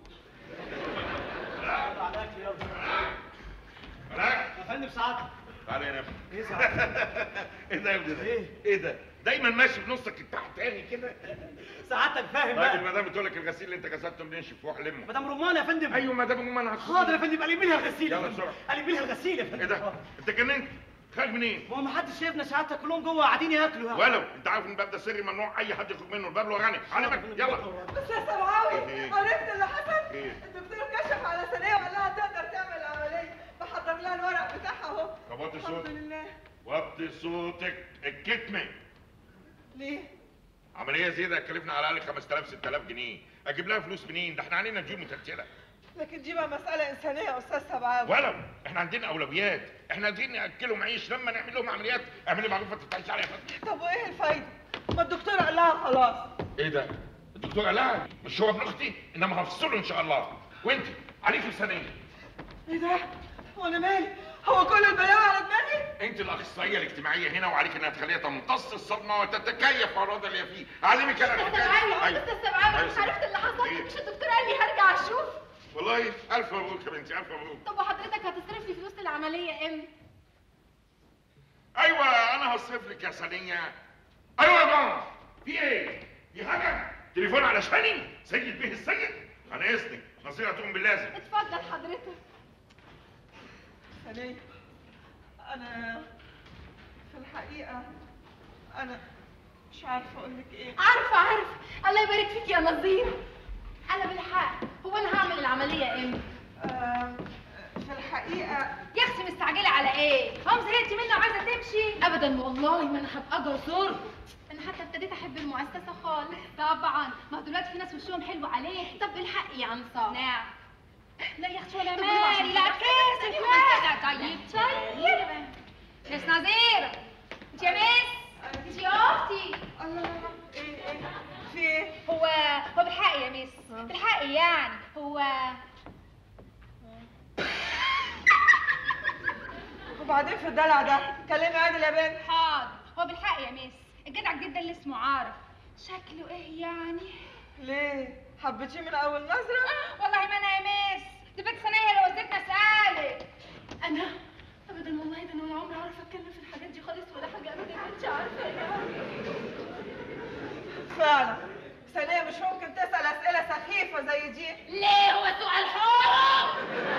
عليك يلا ملاك يا فندم سعادتك تعالى هنا يا ابني. ايه سعادتك؟ ايه ده يا ابني ده؟ ايه ده؟ دايما ماشي بنصك التحتاني كده سعادتك فاهم راجل بقى المدام بتقول لك الغسيل اللي انت غسلته منين شوفوه لمه مدام رمان يا فندم ايوه مدام رمان هتخش حاضر يا فندم قلب لها الغسيل يا يلا فندم. بسرعة. قلب لها الغسيل يا فندم ايه ده؟ انت جننت؟ خارج منين؟ ما هو ما حدش شايفنا سعادتك كلهم جوه قاعدين ياكلوا يا ولو انت عارف ان الباب ده سري ممنوع اي حد يخرج منه الباب له غني على بالك يلا استاذ سمعاوي إيه؟ عرفت اللي حصل؟ إيه؟ الدكتور كشف على ثانية وقال لها تقدر تعمل عملية بحضر لها الورق بتاعها اهو طب وطي الحمد صوتك لله وطي صوتك الكتمه ليه؟ عمليه زي ده هتكلفنا على الاقل 5000 6000 جنيه اجيب لها فلوس منين ده احنا علينا ديون متلتله لكن دي بقى مسألة إنسانية يا أستاذ سمعاوي ولو احنا عندنا اولويات احنا قادرين ناكلهم عيش لما نعمل لهم عمليات اعملي معروف ما تفتحيش عليها فتح طب وإيه الفايدة؟ ما الدكتور قال لها خلاص ايه ده الدكتور قال لها مش هو ابن اختي انما هفصله ان شاء الله وانت عليك الثانيه إيه ده؟ وأنا مالي؟ هو كل البلاوي على دماغي؟ انت الاخصائيه الاجتماعيه هنا وعليك انها تخليها تمتص الصدمه وتتكيف مع الوضع اللي هي فيه اعلمك انا استاذ الحكايه دي. سمعاوي أيوة. استاذ سمعاوي أيوة مش سمعاوي. عرفت اللي حصل إيه؟ مش الدكتور قال لي هرجع اشوف والله الف مبروك يا بنتي الف مبروك طب وحضرتك هتصرف لي فلوس العمليه امتى ايوه انا هصرف لك يا سنيه ايوه يا ماما في ايه في حاجه تليفون علشاني سيد به السيد انا اذنك نصيحه تقوم باللازم اتفضل حضرتك ثانية أنا في الحقيقة أنا مش عارفة أقول لك إيه عارفه عارفه الله يبارك فيك يا نظير انا بالحق هو انا هعمل العمليه امتى آم، في الحقيقة يا اختي مستعجله على ايه هم زهقت مني وعايزه تمشي ابدا والله ما انا هبقى جزر انا حتى ابتديت احب المؤسسه خالص طبعا ما هو دلوقتي في ناس وشهم حلو عليه طب الحق يا انصار نعم لا يا اختي ولا مال لا كاسف لا طيب طيب مس نظير انت يا مس انت يا اختي الله إيه إيه في إيه؟ هو هو بالحق يا مس بالحق يعني هو وبعدين في الدلع ده كلمي عادل يا بنت حاضر هو بالحق يا مس الجدع الجدا اللي اسمه عارف شكله ايه يعني ليه؟ حبيتيه من أول نظرة؟ والله ما انا يا مس دي بنت ثانيه لو وديتنا اسالك انا ابدا والله ده انا ولا عمري اعرف اتكلم في الحاجات دي خالص ولا حاجه ابدا ما انت عارفه يعني فعلا ثانية مش ممكن تسأل أسئلة سخيفة زي دي ليه هو سؤال حر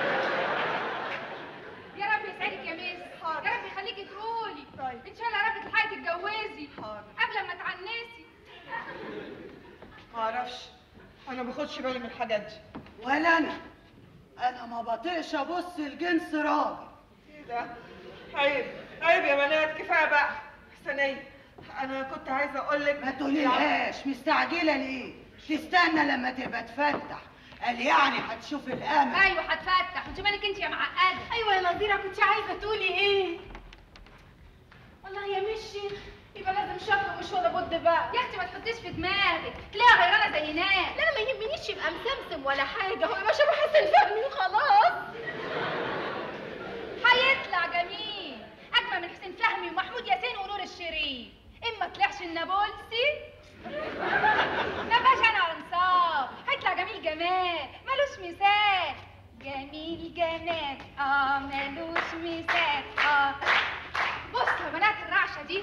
يا رب يسعدك يا مس حاضر. يا رب يخليكي تقولي طيب. ان شاء الله يا رب تلحقي تتجوزي حاضر. قبل ما تعنسي معرفش أنا باخدش بالي من الحاجات دي ولا انا انا ما بطيقش ابص لجنس راجل إيه ده؟ عيب عيب يا بنات كفاية بقى ثانية أنا كنت عايزة أقول لك ما تقوليلهاش مستعجله ليه تستنى لما تبقى تفتح قال يعني هتشوف الامل ايوه هتفتح وانت مالك انت يا معقده ايوه يا نظيره كنت عايزه تقولي ايه والله يا مشي يبقى لازم شكله مش ولا بد بقى يا اختي ما تحطيش في دماغك تلاقيها غيرانه زي ناس لا انا ما يهمنيش يبقى مسمسم ولا حاجه هو يبقى شبه حسن فهمي وخلاص هيطلع جميل اجمل من حسين فهمي ومحمود ياسين ونور الشريف اما طلعش النابلسي جمال ملوش مثال جميل جمال اه ملوش مثال اه بصوا يا بنات الرعشه دي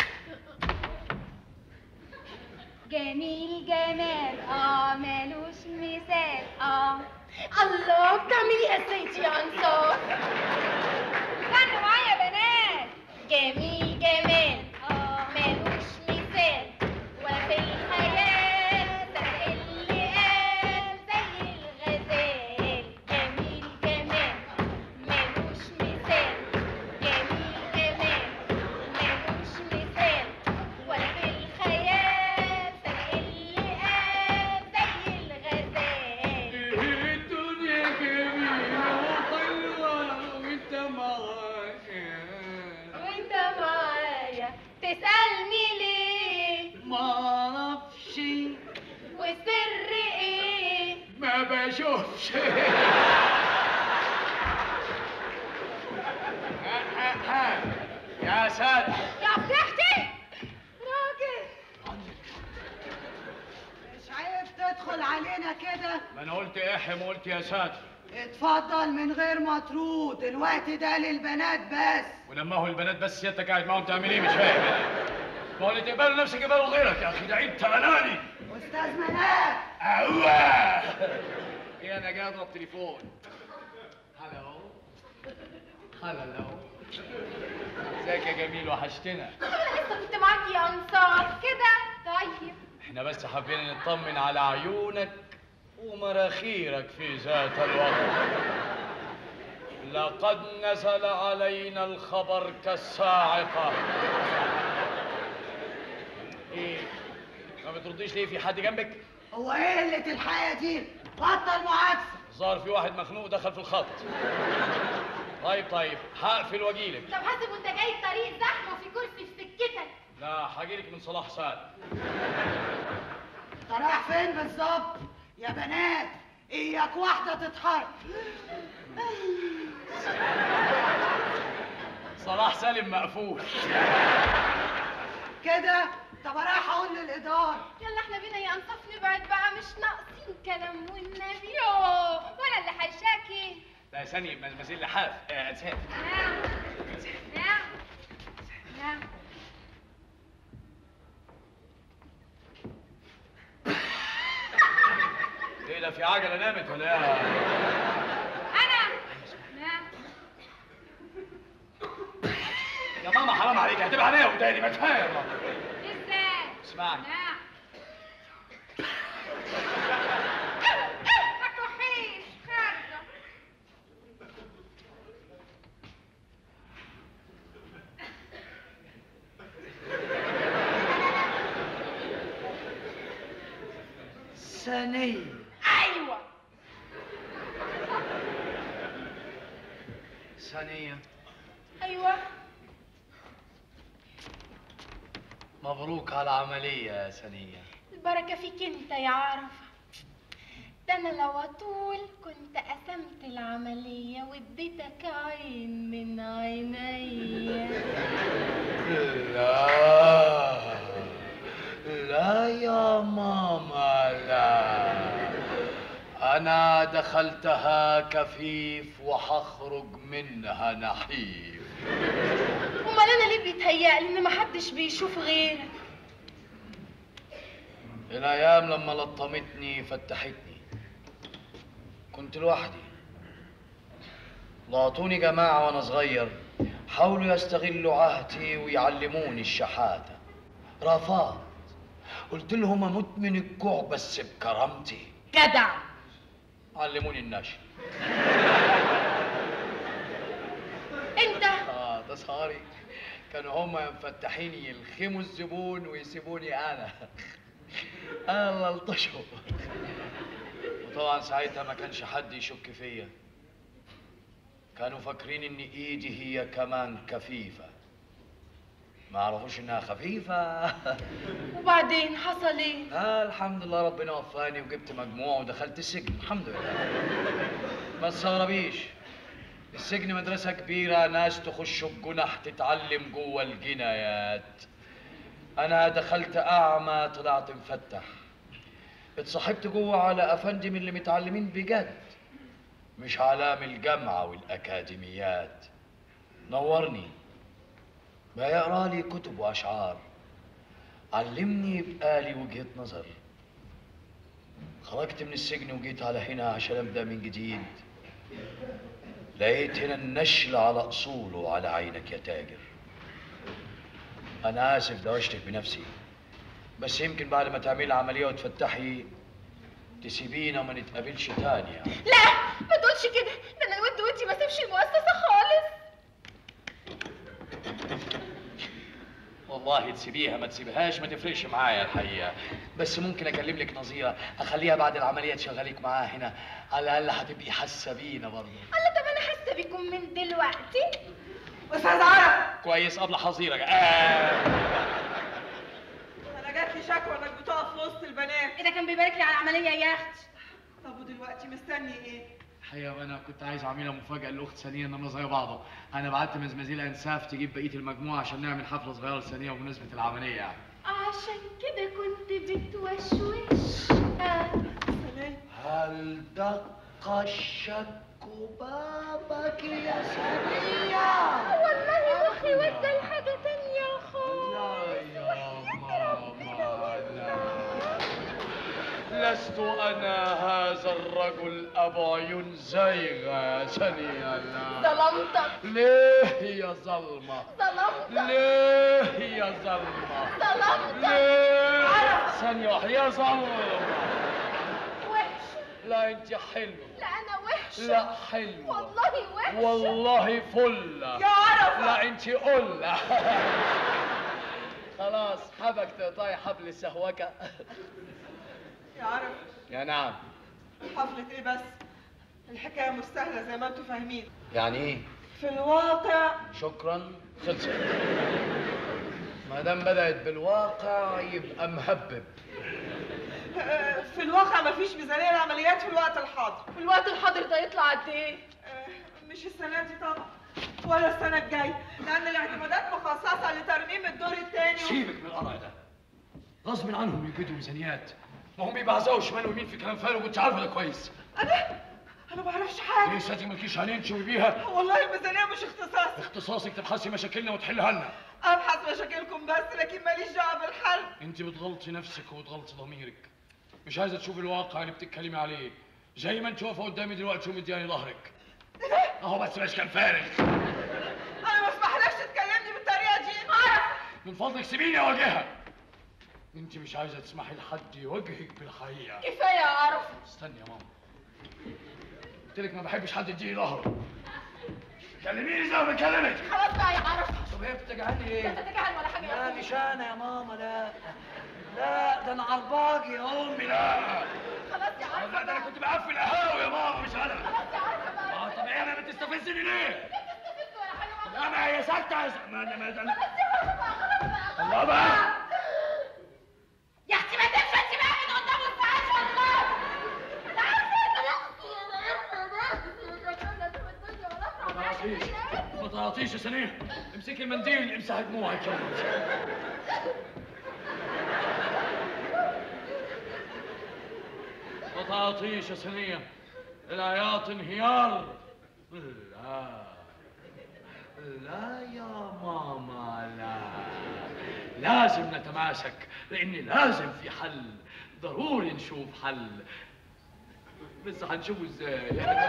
جميل جمال اه ملوش مثال اه الله بتعمليها ازاي يا انصار غنوا معايا يا بنات جميل جمال اه ملوش مثال وفي الخيال سبق اللي قال زي الغزال جميل جمال ملوش مثال جميل جمال ملوش مثال وفي الخيال سبق اللي قال زي الغزال الدنيا جميلة وحلوة وانت معايا وانت معايا تسألني ليه معرفش والسر ايه ما بشوفش يا ساتر يا فتحتي راجل مش عيب تدخل علينا كده ما انا قلت احم وقلت يا ساتر اتفضل من غير ما ترود الوقت ده للبنات بس ولما هو البنات بس سيادتك قاعد معاهم تعمل ايه مش فاهم ما هو اللي تقبله نفسك يقبله غيرك يا اخي ده عيب تمناني استاذ منال ايوه ايه انا جاي اضرب تليفون هلو هلو ازيك يا جميل وحشتنا انا لسه كنت معاك يا انصار كده طيب احنا بس حابين نطمن على عيونك ومراخيرك في ذات الوقت لقد نزل علينا الخبر كالصاعقة ايه ما بترديش ليه في حد جنبك هو ايه قلة الحياة دي؟ بطل معاكسة ظهر في واحد مخنوق دخل في الخط طيب طيب هقفل واجيلك طب حاسب وانت جاي الطريق زحمه وفي كرسي في سكتك لا هجيلك من صلاح سعد انت رايح فين بالظبط؟ يا بنات اياك واحدة تتحرك صلاح سالم مقفول كده طب رايح اقول للإدارة يلا احنا بينا يا انصاف نبعد بقى مش ناقصين كلام والنبي يوه وانا اللي هشاكي لا ثانية مزيل لحاف آه سهل. نعم نعم نعم ايه ده في عجلة نامت ولا ايه؟ انا نعم يا ماما حرام عليك هتبقى عليا وداني ما كفايه والله. ازاي اسمعني نعم ما تكحيش خارجه ثانية ايوه ثانية ايوه مبروك على العملية يا ثانية البركه فيك انت يا عرفه ده انا لو اطول كنت قسمت العمليه واديتك عين من عينيا لا لا يا ماما لا أنا دخلتها كفيف وحخرج منها نحيف امال انا ليه بيتهيألي ان محدش بيشوف غيرك الأيام لما لطمتني فتحتني كنت لوحدي لاطوني جماعة وأنا صغير حاولوا يستغلوا عهدي ويعلموني الشحاتة رفضت قلت لهم أموت من الجوع بس بكرامتي جدع علموني النشر انت اه ده صاري كانوا هما مفتحين يلخموا الزبون ويسيبوني انا انا اللي الطشوا وطبعا ساعتها ما كانش حد يشك فيا كانوا فاكرين ان ايدي هي كمان كفيفه ما عرفوش انها خفيفه وبعدين حصل ايه آه الحمد لله ربنا وفاني وجبت مجموع ودخلت السجن الحمد لله ما تستغربيش السجن مدرسة كبيرة ناس تخش الجنح تتعلم جوه الجنايات أنا دخلت أعمى طلعت مفتح اتصاحبت جوه على افندم اللي متعلمين بجد مش علام الجامعة والأكاديميات نورني ما يقرا لي كتب وأشعار علمني يبقى لي وجهة نظر خرجت من السجن وجيت على هنا عشان أبدأ من جديد لقيت هنا النشل على أصوله وعلى عينك يا تاجر أنا آسف دوشتك بنفسي بس يمكن بعد ما تعملي عملية وتفتحي تسيبينا وما نتقابلش تاني يعني. لا ما تقولش كده ده انا الود ودي ما سيبش المؤسسه خالص والله تسيبيها ما تسيبهاش ما تفرقش معايا الحقيقة بس ممكن أكلم لك نظيرة أخليها بعد العملية تشغليك معاها هنا على الأقل هتبقي حاسة بينا برضه الله طب انا حاسه بيكم من دلوقتي استاذ عرف كويس قبل حظيرك آه. انا جات لي شكوى انك بتقف في وسط البنات ايه ده كان بيبارك لي على العمليه يا اختي طب ودلوقتي مستني ايه الحقيقة أنا كنت عايز أعملها مفاجأة للأخت ثانية إنما زي بعضه أنا بعت مزمزيل أنساف تجيب بقية المجموعة عشان نعمل حفلة صغيرة ثانية بمناسبة العملية يعني عشان كده كنت بتوشوش آه. هل دق الشك بابك يا سمية والله مخي ودى لحاجه تانية خالص لست أنا هذا الرجل أبو عيون زيغة ثانية لا ظلمتك ليه يا ظلمة ظلمتك ليه يا ظلمة ظلمتك ليه ثانية واحدة يا ظلمة وحش لا انت حلوة لا انا وحشه لا حلوة والله وحشه والله فلة يا عرفة. لا انت قلة خلاص حبك تقطعي حبل السهوكة يا عرف يا نعم حفلة ايه بس الحكاية مش سهلة زي ما انتوا فاهمين يعني ايه في الواقع شكرا خلصت ما دام بدأت بالواقع يبقى مهبب آه، في الواقع مفيش ميزانية للعمليات في الوقت الحاضر في الوقت الحاضر ده يطلع قد ايه آه، مش السنة دي طبعا ولا السنة الجاية لأن الاعتمادات مخصصة لترميم الدور الثاني سيبك من القرع ده غصب عنهم يجدوا ميزانيات ما هم بيبعزقوا شمال ويمين في كلام فارغ وانت عارفه ده كويس أنا أنا ما بعرفش حاجة ليه دي مالكيش عليه تشوفي بيها والله الميزانية مش اختصاصي اختصاصك تبحثي مشاكلنا وتحلها لنا أبحث مشاكلكم بس لكن ماليش دعوة بالحل انت بتغلطي نفسك وبتغلطي ضميرك مش عايزه تشوفي الواقع اللي بتتكلمي عليه زي ما انت واقفه قدامي دلوقتي ومدياني ظهرك اهو بس مش كان فارغ أنا ما اسمحلكش تكلمني بالطريقة دي عارف من فضلك سيبيني اواجهها انت مش عايزه تسمحي لحد يواجهك بالحقيقه كفايه يا عرف استني يا ماما قلت لك ما بحبش حد يديني ظهره كلميني زي ما بكلمك خلاص بقى يا عرف طب هي بتجعلني لا ليه؟ تتجاهل ولا حاجه يا لا أخوي. مش انا يا ماما لا لا ده انا عرباجي يا امي لا خلاص يا عرف لا ده انا كنت بقفل قهاوي يا ماما مش انا خلاص يا عرف بقى اه طب ايه انا بتستفزني ليه؟ استفدت ولا حاجه لا ما هي ساكته يا س- ما ما ما خلاص يا عرف بقى خلاص بقى الله بقى يا اختي ما تمشي انت بقى من قدام الساعات والله انا ما تعطيش ما تعطيش يا سنيه امسكي المنديل امسحي دموعك يا ولد. ما تعطيش يا سنيه العياط انهيار لا لا يا ماما لا لازم نتماسك لان لازم في حل ضروري نشوف حل بس هنشوفه ازاي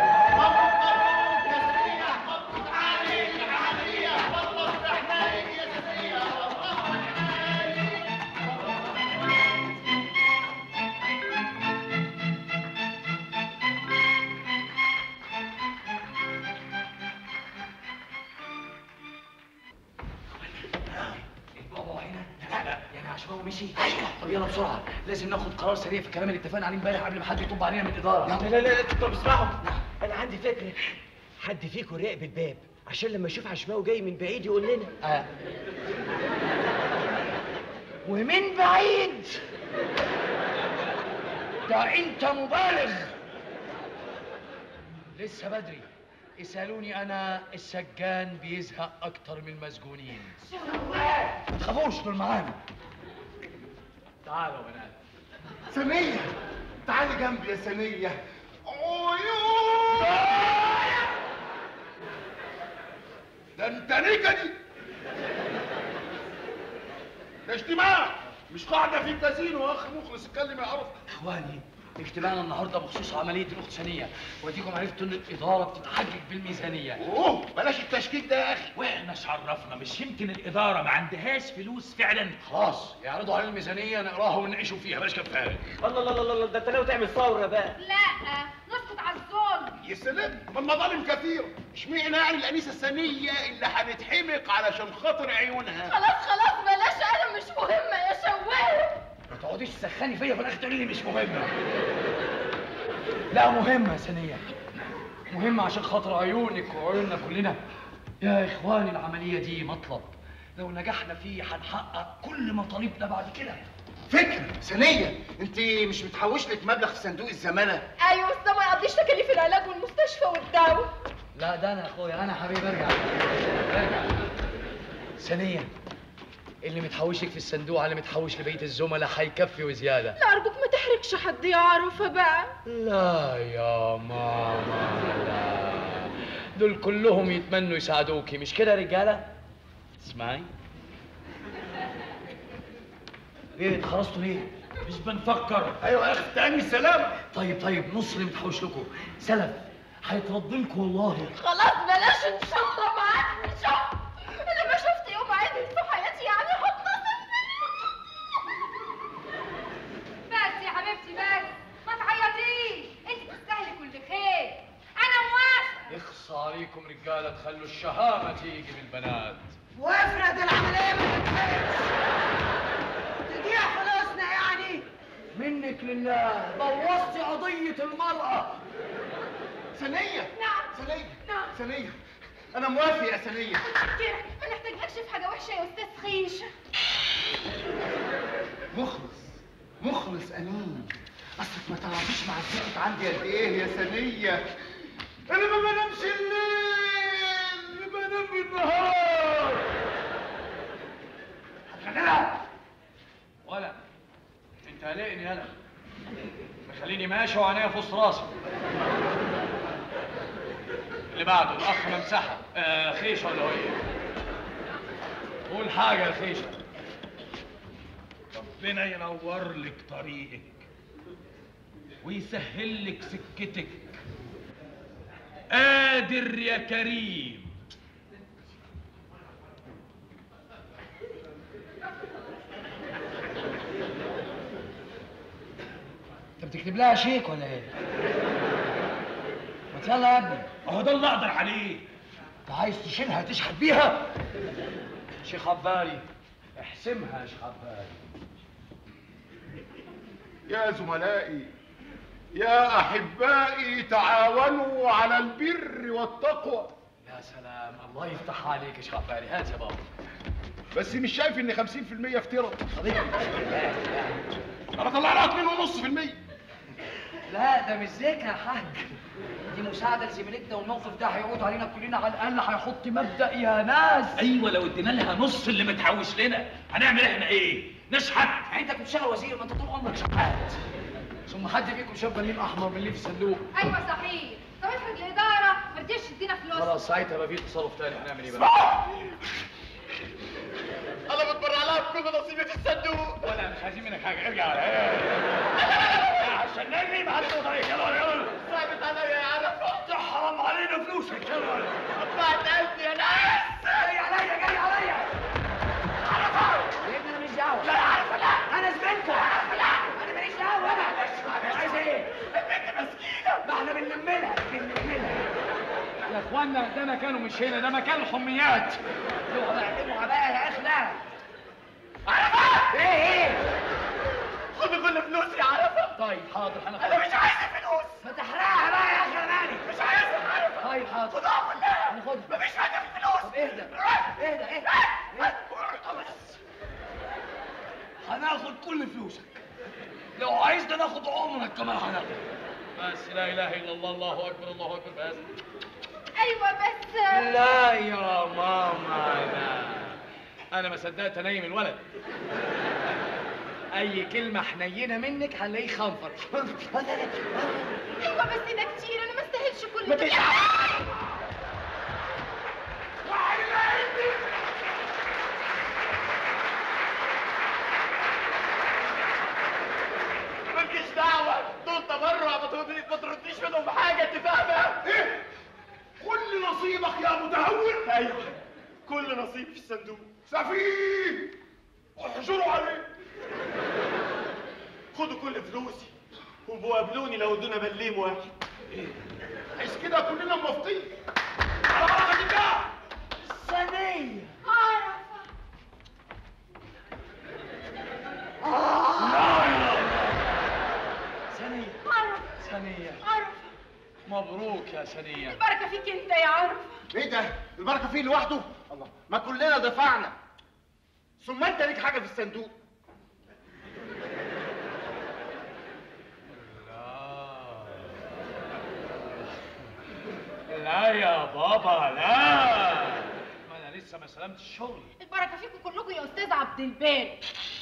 بابا هنا لا لا يعني عشان هو مشي ايوه طب يلا بسرعه لازم ناخد قرار سريع في الكلام اللي اتفقنا عليه امبارح قبل ما حد يطب علينا من الاداره لا لا لا طب اسمعوا انا عندي فكره حد فيكم راقب الباب عشان لما يشوف عشماوي جاي من بعيد يقول لنا آه. ومن بعيد ده انت مبالغ لسه بدري اسالوني انا السجان بيزهق اكتر من المسجونين ما تخافوش دول معانا تعالوا يا بنات سنية تعالي جنبي يا سنية ده انت نكدي ده اجتماع مش قاعده في الكازينو يا اخ مخلص اتكلم يا قرف اخواني اجتماعنا النهارده بخصوص عمليه الاخت سنيه واديكم عرفتوا ان الاداره بتتحجج بالميزانيه اوه بلاش التشكيك ده يا اخي واحنا شرفنا مش يمكن الاداره ما عندهاش فلوس فعلا خلاص يعرضوا علينا الميزانيه نقراها ونناقشوا فيها بلاش كلام فارغ الله الله الله الله ده انت ناوي تعمل ثوره بقى لا نسكت على الظلم يا سلام ما المظالم كثيرة اشمعنى يعني الانسه السنيه اللي هنتحمق علشان خاطر عيونها خلاص خلاص بلاش انا مش مهمه يا شوال ما تقعديش تسخني فيا في الاخر تقولي لي مش مهمه لا مهمه يا سنيه مهمه عشان خاطر عيونك وعيوننا كلنا يا اخواني العمليه دي مطلب لو نجحنا فيه هنحقق كل مطالبنا بعد كده فكرة سنية انت مش متحوش لك مبلغ في صندوق الزمالة ايوه بس ده ما يقضيش تكاليف العلاج والمستشفى والدواء لا ده انا يا اخويا انا حبيبي ارجع ارجع ثانيا اللي متحوشك في الصندوق على اللي متحوش لبقيه الزملاء هيكفي وزياده لا ارجوك ما تحرجش حد يعرف بقى لا يا ماما لا دول كلهم يتمنوا يساعدوكي مش كده يا رجاله اسمعي ايه اتخلصتوا ليه مش بنفكر ايوه يا اخي تاني سلامة طيب طيب نص اللي متحوش لكم سلف هيترد لكم والله خلاص بلاش نشوف معاك نشوف اللي ما شفت يوم عادل في حياتي يعني هتنصف بس يا حبيبتي بس ما تعيطيش انت تستاهلي كل خير انا موافقه يخصى عليكم رجاله تخلوا الشهامه تيجي بالبنات وافرض العملية ما تنفعش تضيع فلوسنا يعني منك لله بوظتي قضيه المراه سنية نعم سنية نعم سنية انا موافق يا سنية كده ما نحتاجلكش في حاجه وحشه يا استاذ خيش مخلص مخلص امين اصلك ما تعرفيش معزتك عندي قد ايه يا سنية انا ما بنامش الليل بنام بالنهار هتخليها ولا انت قلقني انا مخليني ماشي وعينيا في وسط راسي اللي بعده الاخ ممسحه آه خيشه ولا هو ايه قول حاجه يا خيشه ربنا ينور لك طريقك ويسهل لك سكتك قادر يا كريم انت بتكتب لها شيك ولا ايه ما يلا يا ابني اهو ده اللي اقدر عليه انت عايز تشيلها تشحت بيها شيخ عبالي احسمها يا شيخ عبالي يا زملائي يا احبائي تعاونوا على البر والتقوى يا سلام الله يفتح عليك يا شيخ عبالي هات يا بابا بس مش شايف ان 50% افتراء حبيبي انا طلع لها 2.5% لا ده مش ذكر يا حاج دي مساعدة لزميلتنا والموقف ده هيعود علينا كلنا على الأقل هيحط مبدأ يا ناس ايوه لو ادينا لها نص اللي متحوش لنا هنعمل احنا ايه نشحت يعني انت كنت شغال وزير ما انت طول عمرك شحات ثم حد فيكم شاف بليم احمر من اللي في الصندوق ايوه صحيح طب افرض الاداره ما رضيتش تدينا فلوس خلاص ساعتها بقى في تصرف تاني هنعمل ايه بقى انا بتبرع لها بكل نصيبي في الصندوق ولا مش عايزين منك حاجه ارجع عشان نجري بعد طريق يلا يلا صعبت عليا يا عرفة تحرم علينا فلوسك يلا قطعت قلبي يا ناس جاي عليا جاي عليا عرفة يا ابني انا ماليش دعوة لا عرفة لا انا زميلكم عرفة لا انا ماليش دعوة انا عايز ايه؟ البنت مسكينة ما احنا بنلملها بنلملها يا اخوانا ده مكانه مش هنا ده مكان الحميات اوعى اعتموا بقى يا اخي لا عرفة ايه ايه؟ خد كل فلوسي يا عرفة طيب حاضر هناخد انا مش عايز الفلوس ما تحرقها بقى يا اخي انا مالي مش عايزها يا عرفة طيب حاضر خدها كلها هناخدها مفيش فايدة في الفلوس طب اهدى اهدى اهدى هناخد كل فلوسك لو عايزنا ناخد عمرك كمان هناخد بس لا اله الا الله الله اكبر الله اكبر بس ايوه بس لا يا ماما لا انا ما صدقت انيم الولد اي كلمه حنينه منك هنلاقيه خنفر ايوه بس ده كتير انا ما استاهلش كل ما ده مالكيش دعوة دول تبرع ما تردنيش ما تردنيش منهم بحاجة انت فاهمة؟ ايه؟ كل نصيبك يا متهور ايوه كل نصيب في الصندوق سفيه احجروا عليه خدوا كل فلوسي وبقابلوني لو ادونا بليم واحد عايز كده كلنا موافقين على بركة الله ثانية عرفة ثانيه عرفة ثانيه عرفة مبروك يا ثانيه البركة فيك انت يا عرفة ايه ده؟ البركة فيه لوحده؟ الله ما كلنا دفعنا ثم انت ليك حاجة في الصندوق لا يا بابا لا ما انا لسه ما سلمتش الشغل البركة فيكم كلكم يا استاذ عبد الباري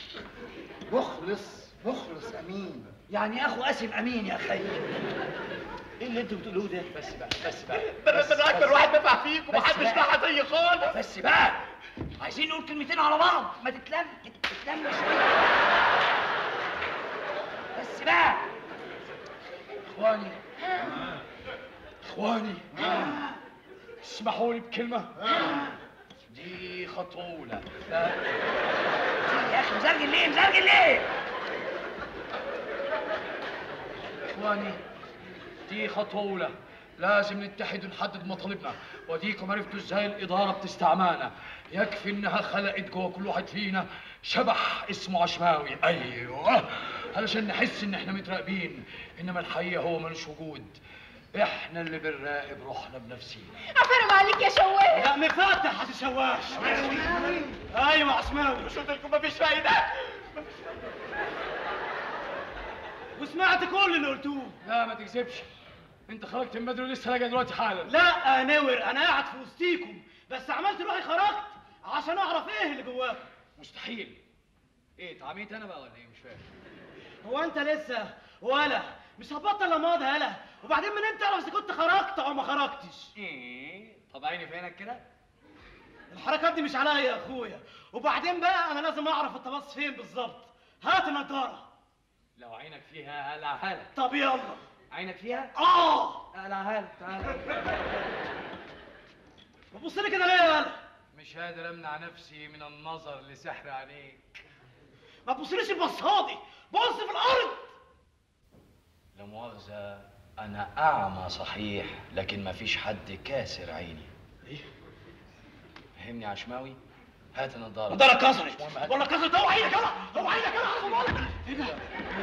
مخلص مخلص امين يعني اخو قاسم امين يا اخي ايه اللي انتوا بتقولوه ده؟ بس بقى بس بقى بس انا اكتر واحد دفع فيك ومحدش دفع زي خالص بس بقى عايزين نقول كلمتين على بعض ما تتلم تتلم شويه بس بقى اخواني اخواني اسمحوا لي بكلمه دي خطوله لا يا اخي مزرجل ليه مزرجل ليه اخواني دي خطوله لازم نتحد ونحدد مطالبنا وديكم عرفتوا ازاي الاداره بتستعمانا يكفي انها خلقت جوه كل واحد فينا شبح اسمه عشماوي ايوه علشان نحس ان احنا متراقبين انما الحقيقه هو ملوش وجود احنا اللي بنراقب روحنا بنفسينا عفرم عليك يا شواف لا مفتح يا شواش ايوه عشماوي مش قلت لكم مفيش فايدة وسمعت كل اللي قلتوه لا ما تكذبش انت خرجت من بدري ولسه راجع دلوقتي حالا لا يا نور انا قاعد في وسطيكم بس عملت روحي خرجت عشان اعرف ايه اللي جواكم مستحيل ايه اتعميت انا بقى ولا ايه مش فاهم هو انت لسه ولا مش هتبطل لا ماضي هلا وبعدين من انت لو إذا كنت خرجت او ما خرجتش ايه طب عيني في عينك كده الحركات دي مش عليا يا اخويا وبعدين بقى انا لازم اعرف انت باص فين بالظبط هات النضاره لو عينك فيها هلا هلا طب يلا عينك فيها اه هلا هلا تعالى ببص لي كده ليه يا ولا مش قادر امنع نفسي من النظر لسحر عينيك ما تبصليش البصادي بص في الارض لا مؤاخذة أنا أعمى صحيح لكن مفيش حد كاسر عيني إيه؟ فهمني يا عشماوي؟ هات النضارة النضارة مش كسرت مهم، هات ولا كسرت هو عينك يلا هو عينك يلا على طول والله. ايه ده؟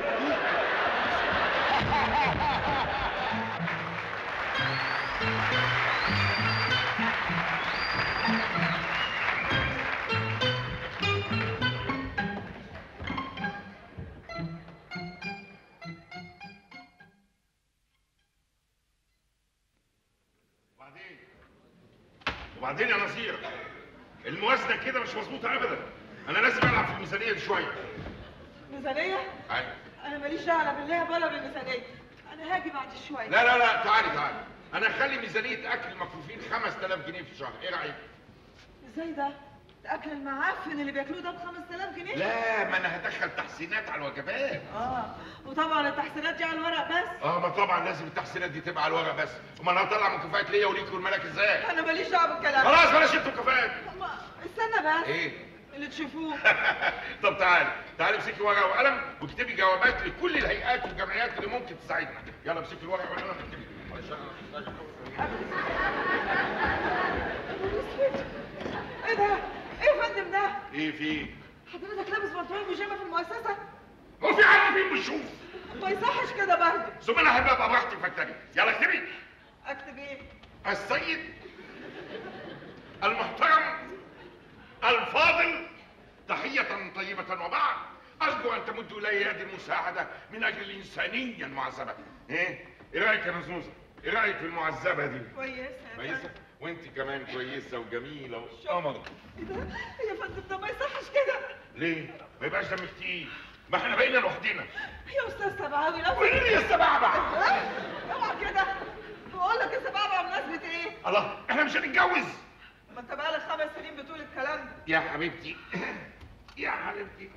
وبعدين وبعدين يا نصير الموازنه كده مش مظبوطه ابدا انا لازم العب في الميزانيه دي شويه ميزانية؟ أيوة. أنا ماليش دعوة لا باللعب ولا بالميزانية أنا هاجي بعد شوية لا لا لا تعالي تعالي انا اخلي ميزانيه اكل المكفوفين 5000 جنيه في الشهر ايه رايك إزاي ده؟ الأكل المعفن اللي بياكلوه ده ب 5000 جنيه؟ لا ما انا هدخل تحسينات على الوجبات آه وطبعا التحسينات دي على الورق بس اه ما طبعا لازم التحسينات دي تبقى على الورق بس امال هطلع مكافآت ليا وليك والملك ازاي أنا ماليش دعوة بالكلام ده. خلاص بلاش انتوا مكافآت ما- استنى بس ايه اللي تشوفوه طب تعالي تعالي امسكي ورقه وقلم واكتبي جوابات لكل الهيئات والجمعيات اللي ممكن تساعدنا يلا امسكي الورقه والقلم اكتبي علشان إيه ده؟ إيه يا فندم ده؟ ايه في ايه حضرتك لابس بنطلون بيجامة في المؤسسة؟ هو في حد فين بيشوف ما يصحش كده برضه ثم انا احب ابقى براحتي في مكتبي يلا اكتبي أكتب إيه؟ السيد المحترم الفاضل تحية طيبة وبعد أرجو أن تمدوا إلي يد المساعدة من أجل الإنسانية المعذبة إيه؟ إيه رأيك يا نزنوزة؟ إيه رأيك في المعذبة دي؟ كويسة يا كويسة؟ فندم. وأنت كمان كويسة وجميلة وقمر إيه ده؟ يا فندم ده ما يصحش كده ليه؟ ما يبقاش دمك تقيل ما احنا بقينا لوحدنا يا استاذ سبعاوي لو قولي لي يا سبعبع. اوعى كده بقول لك يا سبعبع بمناسبه ايه؟ الله احنا مش هنتجوز ما انت بقالك خمس سنين بتقول الكلام ده يا حبيبتي يا حبيبتي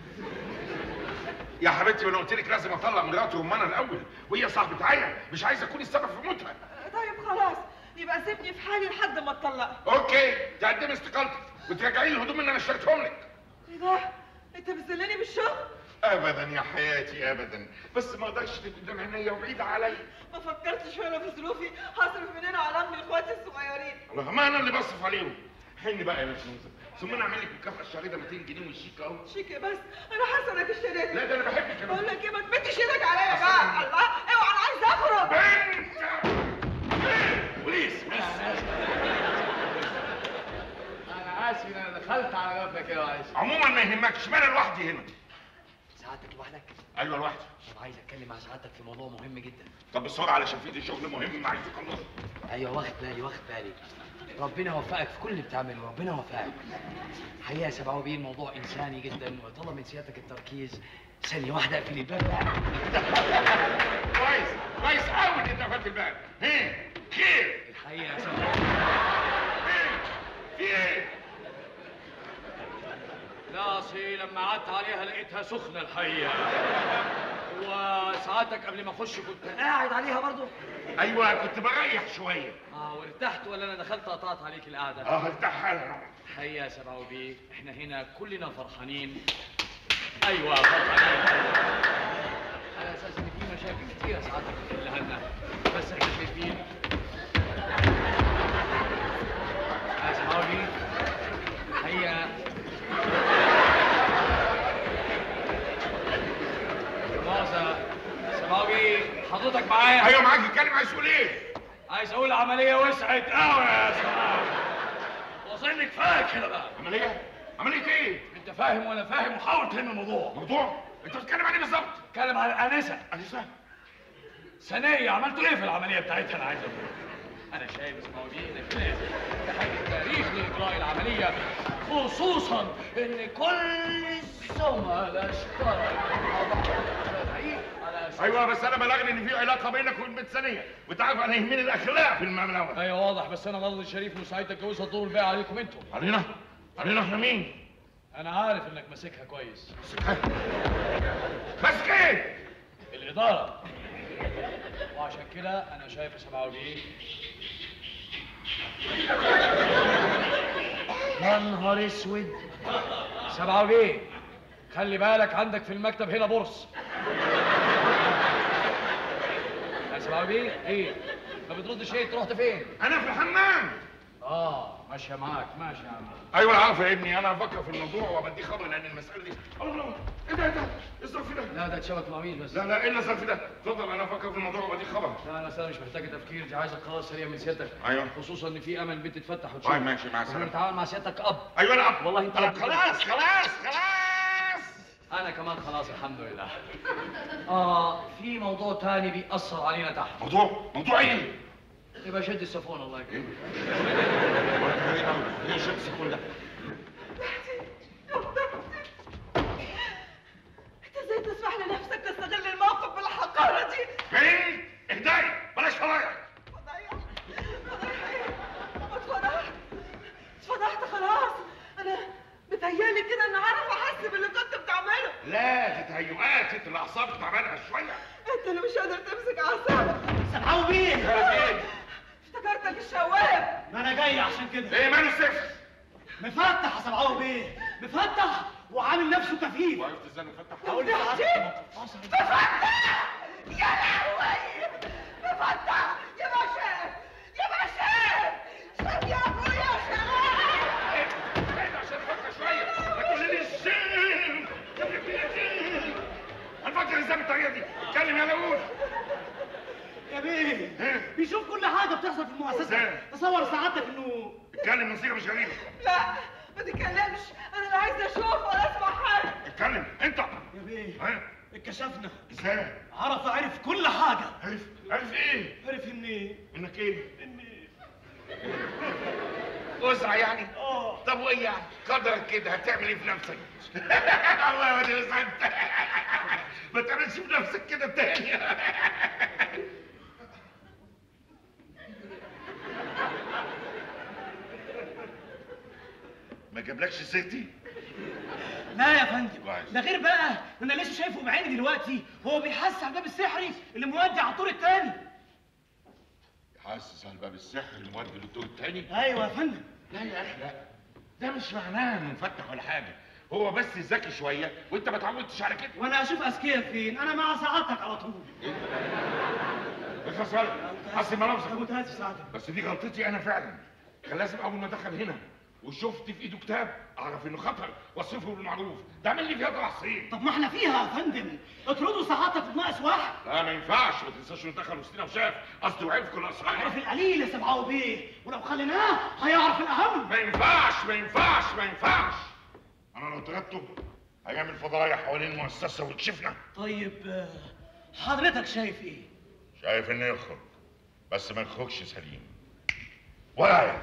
يا حبيبتي ما انا قلت لك لازم اطلع مراتي رمانه الاول وهي صاحبة عيا مش عايز اكون السبب في موتها طيب خلاص يبقى سيبني في حالي لحد ما اتطلقها اوكي تقدمي استقالتك وترجعي لي الهدوم اللي انا اشتريتهم لك ايه ده؟ انت بتذلني بالشغل؟ ابدا يا حياتي ابدا بس ما اقدرش تبقي قدام عينيا وبعيده عليا ما فكرتش وانا في ظروفي هصرف منين على امي واخواتي الصغيرين الله ما انا اللي بصرف عليهم حني بقى يا باشمهندس ثم انا اعمل لك الكفه الشهريه ده 200 جنيه والشيك اهو شيك بس انا حاسه انك اشتريت لا ده انا بحبك كمان بقول لك ايه ما تمدش ايدك عليا بقى الله اوعى انا عايز اخرج بوليس انا اسف ان انا دخلت على غفله كده معلش عموما ما يهمكش ما انا لوحدي هنا سعادتك لوحدك ايوه لوحدي طب عايز اتكلم مع سعادتك في موضوع مهم جدا طب بسرعه علشان في دي شغل مهم عايز اخلصه ايوه واخد بالي واخد بالي ربنا يوفقك في كل اللي بتعمله ربنا يوفقك حقيقه يا سبعة بيه الموضوع انساني جدا وطلب من سيادتك التركيز ثانيه واحده اقفل الباب بقى كويس كويس قوي ان انت قفلت الباب ها خير الحقيقه يا سبعة في ايه لا اصلي لما قعدت عليها لقيتها سخنه الحقيقه وساعتك قبل ما اخش كنت قاعد عليها برضو ايوه كنت بريح شويه اه وارتحت ولا انا دخلت قطعت عليك القعده اه ارتاح حالا حقيقه يا سبعة بيه احنا هنا كلنا فرحانين ايوه فرحانين على اساس ان في مشاكل كتيره ساعتك بتحلها لنا بس احنا شايفين يا سبعة بيه حقيقه مؤاخذة سبعة بيه حضرتك معايا ايوه معاك اتكلم عايز تقول ايه عايز اقول العمليه وسعت قوي يا سبعة وصلني كفايه كده بقى عمليه عمليه ايه انت فاهم وانا فاهم وحاول تهم الموضوع موضوع انت بتتكلم عن ايه بالظبط اتكلم عن الانسه انسه ثانيه عملتوا ايه في العمليه بتاعتها انا عايز اقول انا شايف اسمعوا دي انك لازم تحقق التاريخ لاجراء العمليه خصوصا ان كل الزملاء اشتركوا على أساس ايوه بس انا بلغني ان في علاقه بينك وبين بنت ثانيه وانت عارف انا يهمني الاخلاق في المعامله ايوه واضح بس انا برضه شريف وسعيد اتجوزها الدور الباقي عليكم انتوا علينا علينا احنا مين انا عارف انك ماسكها كويس ماسك ايه الاداره وعشان كده انا شايف يا سبعة بيه يا نهار اسود سبعة بيه خلي بالك عندك في المكتب هنا بورس يا سبعة بيه ايه ما بتردش ايه رحت فين انا في الحمام اه ماشيه معاك ماشي يا عم ايوه انا عارف يا ابني انا هفكر في الموضوع وبديه خبر لان المساله دي الله الله ايه ده ايه ده ايه الظرف ده لا ده اتشبك مع بس لا لا ايه الظرف ده اتفضل انا هفكر في الموضوع وبديه خبر لا انا اصلا مش محتاجه تفكير دي عايزه قرار سريع من سيادتك ايوه خصوصا ان في امل البيت تتفتح وتشوف طيب ماشي مع السلامه بتعامل مع سيادتك اب ايوه انا اب والله انت طب أب. خلاص خلاص خلاص انا كمان خلاص الحمد لله اه في موضوع تاني بيأثر علينا تحت موضوع موضوع ايه يبقى شد السفون الله يكرمك ايه شد السكون ده انت ازاي تسمح لنفسك تستغل الموقف بالحقاره دي فين اهداي بلاش فضايح اتفضحت اتفضحت خلاص انا بتهيالي كده ان عارف احس باللي كنت بتعمله لا دي تهيؤات انت الاعصاب تعبانه شويه انت اللي مش قادر تمسك اعصابك سبعة بيه افتكرتك الشواف ما انا جاي عشان كده ايه ماله السفر مفتح يا سبعة بيه مفتح وعامل نفسه كفيف وعرفت ازاي مفتح هقول لك يا لهوي مفتح يا باشا يا باشا شوف يا ابويا شغال اهدى عشان افكر شويه ما تقوليليش شيل هنفكر ازاي بالطريقه دي اتكلم يا لؤلؤ يا بيه بيشوف كل حاجه بتحصل في المؤسسه ازاي؟ تصور سعادتك انه اتكلم من صيغه مش غريبه لا ما تتكلمش انا لا عايز اشوف ولا اسمع حاجه اتكلم انت يا بيه ها اتكشفنا ازاي عرف عرف كل حاجه عرف عرف ايه عرف اني انك ايه اني وسع يعني اه طب وايه يعني قدرك كده هتعمل ايه في نفسك الله يا ودي انت ما تعملش في نفسك كده تاني ما جابلكش سيرتي لا يا فندم كويس. ده غير بقى انا لسه شايفه بعيني دلوقتي هو بيحس على الباب السحري اللي مودي على الطور الثاني حاسس على الباب السحري المودي للدور التاني ايوه يا فندم لا يا اخي لا ده مش معناه انه مفتح ولا حاجه هو بس ذكي شويه وانت ما اتعودتش على كده وانا اشوف اذكياء فين انا مع سعادتك على طول اخلص ورق حسن ملابسك متاسف سعادتك بس دي غلطتي انا فعلا كان لازم اول ما دخل هنا وشفت في ايده كتاب اعرف انه خطر واصرفه بالمعروف ده عامل لي فيها تعصيب طب ما احنا فيها يا فندم اطردوا سعادتك بناقص واحد لا ما ينفعش ما تنساش انه دخل وسطنا وشاف قصده وعرف كل اسرارنا عرف القليل يا سبعه بيه ولو خليناه هيعرف الاهم ما ينفعش ما ينفعش ما ينفعش انا لو طردته هيعمل فضايح حوالين المؤسسه ويكشفنا طيب آه، حضرتك شايف ايه شايف انه يخرج بس ما يخرجش سليم ولا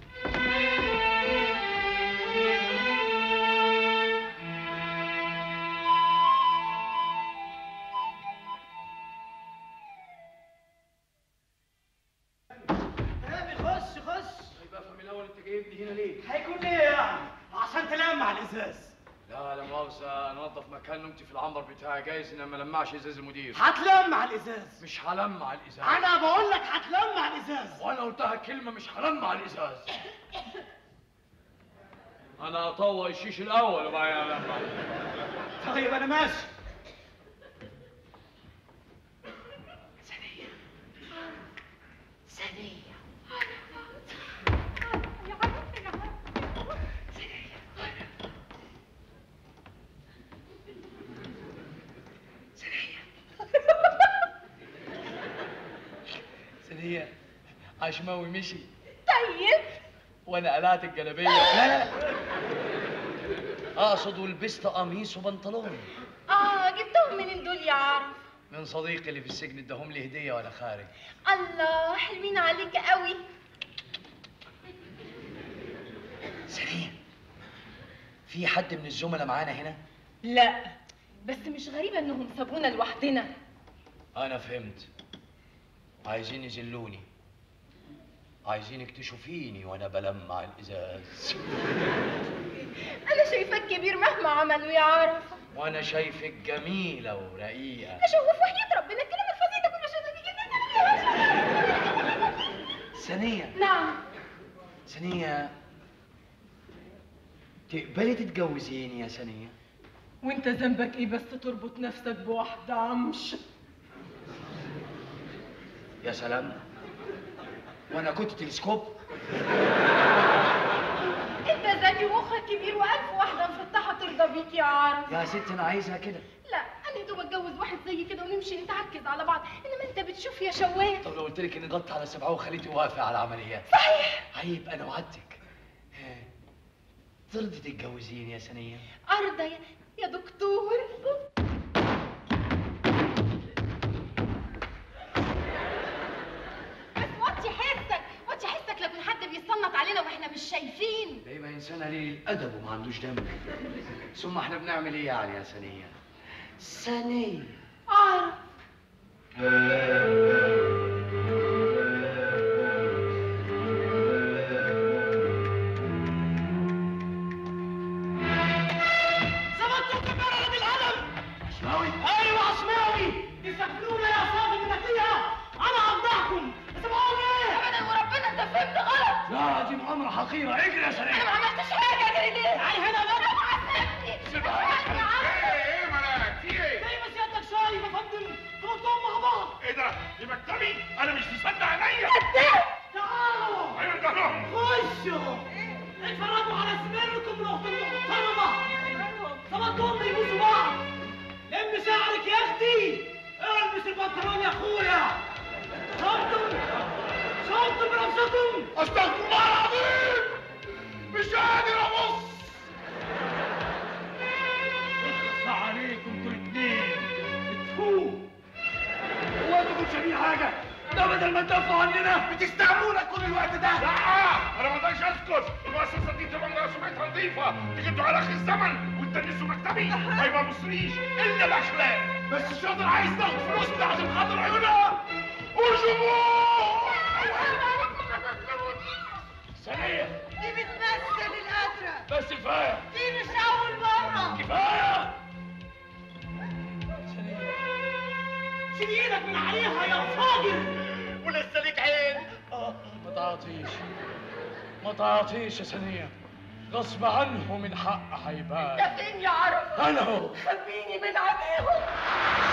تمام خش خش يبقى افهم الاول انت جايبني هنا ليه؟ هيكون ليه يعني عشان تلمع الازاز لا لا مؤاخذة انا انضف مكان نومتي في العنبر بتاعي جايز ان ما لمعش ازاز المدير هتلمع الازاز مش هلمع الازاز انا بقول لك هتلمع الازاز وانا قلتها كلمة مش هلمع الازاز انا اطوق الشيش الاول وبعدين المع طيب انا ماشي سنية سنية عشماوي مشي طيب وانا قلعت الجلابية لا لا اقصد ولبست قميص وبنطلون اه جبتهم منين دول يا عرف من صديقي اللي في السجن اداهم لي هدية وانا خارج الله حلوين عليك قوي سنية في حد من الزملاء معانا هنا لا بس مش غريبة انهم سابونا لوحدنا انا فهمت عايزين يذلوني عايزينك تشوفيني وانا بلمع الازاز انا شايفاك كبير مهما عملوا يا عرف وانا شايفك جميلة ورقيقة اشوف وحياة ربنا الكلام الفظيع ده كله شغال سنية نعم سنية تقبلي تتجوزيني يا سنية وانت ذنبك ايه بس تربط نفسك بواحدة عمش يا سلام وانا كنت تلسكوب انت ذكي ومخك كبير والف واحدة مفتحة ترضى بيك يا عرف يا ست انا عايزها كده لا انا يا دوب اتجوز واحد زي كده ونمشي نتعكز على بعض انما انت بتشوف يا شوال طب لو قلت لك اني ضغطت على سبعه وخليتي واقفه على العمليات صحيح عيب انا وعدتك ها، ترضي تتجوزيني يا سنية ارضى يا, يا دكتور بس وطي حسك وطي حسك لكن حد بيصنط علينا واحنا مش شايفين ده يبقى انسان قليل الادب وما عندوش دم ثم احنا بنعمل ايه يعني يا سنية سنية عارف ظبطتوا الكبار على القلم عشماوي ايوه عشماوي تستقبلونا يا صافي من فيها انا هفضحكم اسمعوا ايه ابدا وربنا انت فهمت غلط لا دي مؤامرة حقيرة اجري يا انا سنية ما عملتش حاجه اجري ليه تعالي هنا بقى ايه مالك في ايه؟ زي ما سيادتك شايف يا فندم خبطتهم مع بعض ايه ده؟ دي مكتبي؟ انا مش مصدق عينيا تعالوا ايوه ده خشوا اتفرجوا على زميلكم الاخت المحترمه ظبطتهم بيبوسوا بعض لم شعرك يا اختي البس البنطلون يا اخويا شفتم شفتم بنفسكم استغفر الله العظيم مش قادر ابص اخص عليكم انتوا الاثنين اتفوا هو انتوا كنتوا شايفين حاجة ده بدل ما تدافعوا عننا بتستعملونا كل الوقت ده لا انا ما اقدرش اسكت المؤسسه دي تبقى سمعتها نظيفه تيجي انتوا على اخر الزمن وتدنسوا مكتبي ما يبصريش الا الاخلاق بس الشاطر عايز تاخد فلوس عشان خاطر عيونها وجمهور ثانية دي بتمثل القدرة بس كفاية دي مش أول مرة كفاية شيل ايدك من عليها يا فاجر ولسه ليك عين ما تعاطيش ما تعاطيش يا ثانية غصب عنه من حق هيبان يا فين يا عرفة أنا هو خبيني من عينيهم